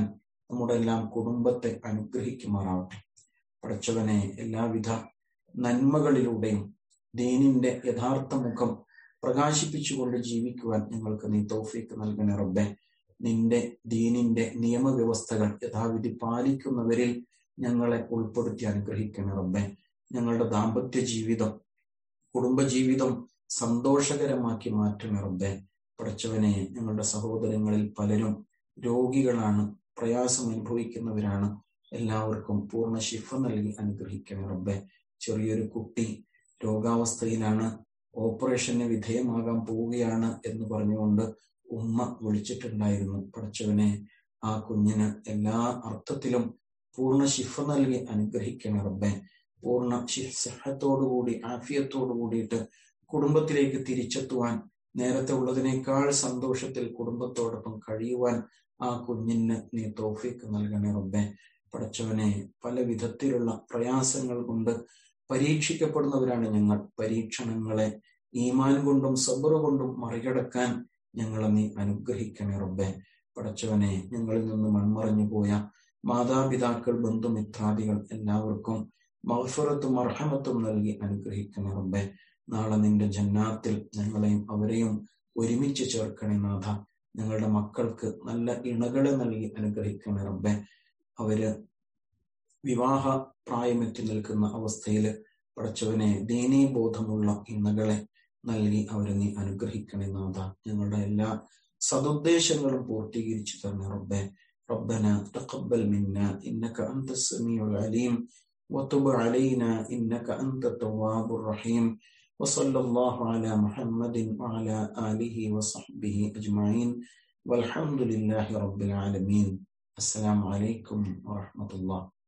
നമ്മുടെ എല്ലാം കുടുംബത്തെ അനുഗ്രഹിക്കുമാറാവട്ടെ പടച്ചവനെ എല്ലാവിധ നന്മകളിലൂടെയും ദീനിന്റെ യഥാർത്ഥ മുഖം പ്രകാശിപ്പിച്ചുകൊണ്ട് ജീവിക്കുവാൻ ഞങ്ങൾക്ക് നീ തൗഫീക്ക് നൽകണേ റബ്ബെ നിന്റെ ദീനിന്റെ നിയമവ്യവസ്ഥകൾ യഥാവിധി പാലിക്കുന്നവരിൽ ഞങ്ങളെ ഉൾപ്പെടുത്തി അനുഗ്രഹിക്കണേ റബ്ബെ ഞങ്ങളുടെ ദാമ്പത്യ ജീവിതം കുടുംബജീവിതം സന്തോഷകരമാക്കി മാറ്റണേ റബ്ബെ പടച്ചവനെ ഞങ്ങളുടെ സഹോദരങ്ങളിൽ പലരും രോഗികളാണ് പ്രയാസം അനുഭവിക്കുന്നവരാണ് എല്ലാവർക്കും പൂർണ്ണ ശിഫ നൽകി അനുഗ്രഹിക്കണേ റബ്ബെ ചെറിയൊരു കുട്ടി രോഗാവസ്ഥയിലാണ് ഓപ്പറേഷന് വിധേയമാകാൻ പോവുകയാണ് എന്ന് പറഞ്ഞുകൊണ്ട് ഉമ്മ വിളിച്ചിട്ടുണ്ടായിരുന്നു പടച്ചവനെ ആ കുഞ്ഞിന് എല്ലാ അർത്ഥത്തിലും പൂർണ്ണ ശിഫ നൽകി അനുഗ്രഹിക്കണേ റബ്ബെ പൂർണ്ണ സിഹത്തോടുകൂടി ആഫിയത്തോടു കൂടിയിട്ട് കുടുംബത്തിലേക്ക് തിരിച്ചെത്തുവാൻ നേരത്തെ ഉള്ളതിനേക്കാൾ സന്തോഷത്തിൽ കുടുംബത്തോടൊപ്പം കഴിയുവാൻ ആ കുഞ്ഞിന് നീ തോഫിക്ക് നൽകണേ റബ്ബെ പടച്ചവനെ പല വിധത്തിലുള്ള പ്രയാസങ്ങൾ കൊണ്ട് പരീക്ഷിക്കപ്പെടുന്നവരാണ് ഞങ്ങൾ പരീക്ഷണങ്ങളെ ഈമാൻ കൊണ്ടും സബറ കൊണ്ടും മറികടക്കാൻ ഞങ്ങളെ നീ അനുഗ്രഹിക്കണേ റബ്ബെ പടച്ചവനെ ഞങ്ങളിൽ നിന്ന് മൺമറഞ്ഞു പോയ മാതാപിതാക്കൾ ബന്ധുമിത്രാദികൾ എല്ലാവർക്കും മഹഫറത്തും അർഹമത്തും നൽകി അനുഗ്രഹിക്കണേ റബ്ബെ നാളെ നിന്റെ ജന്നാത്തിൽ ഞങ്ങളെയും അവരെയും ഒരുമിച്ച് ചേർക്കണേ നാഥ ഞങ്ങളുടെ മക്കൾക്ക് നല്ല ഇണകളെ നൽകി അനുഗ്രഹിക്കണേ റബ്ബെ അവര് വിവാഹ പ്രായമെത്തി നിൽക്കുന്ന അവസ്ഥയിൽ പടച്ചവനെ ദീനീബോധമുള്ള ഇണകളെ നൽകി അവരെ നീ അനുഗ്രഹിക്കണേ നാഥ ഞങ്ങളുടെ എല്ലാ സതുദ്ദേശങ്ങളും പൂർത്തീകരിച്ചു തന്നെ റബ്ബെ ربنا تقبل منا إنك أنت السميع العليم وتب علينا إنك أنت التواب الرحيم وصلى الله على محمد وعلى آله وصحبه أجمعين والحمد لله رب العالمين السلام عليكم ورحمة الله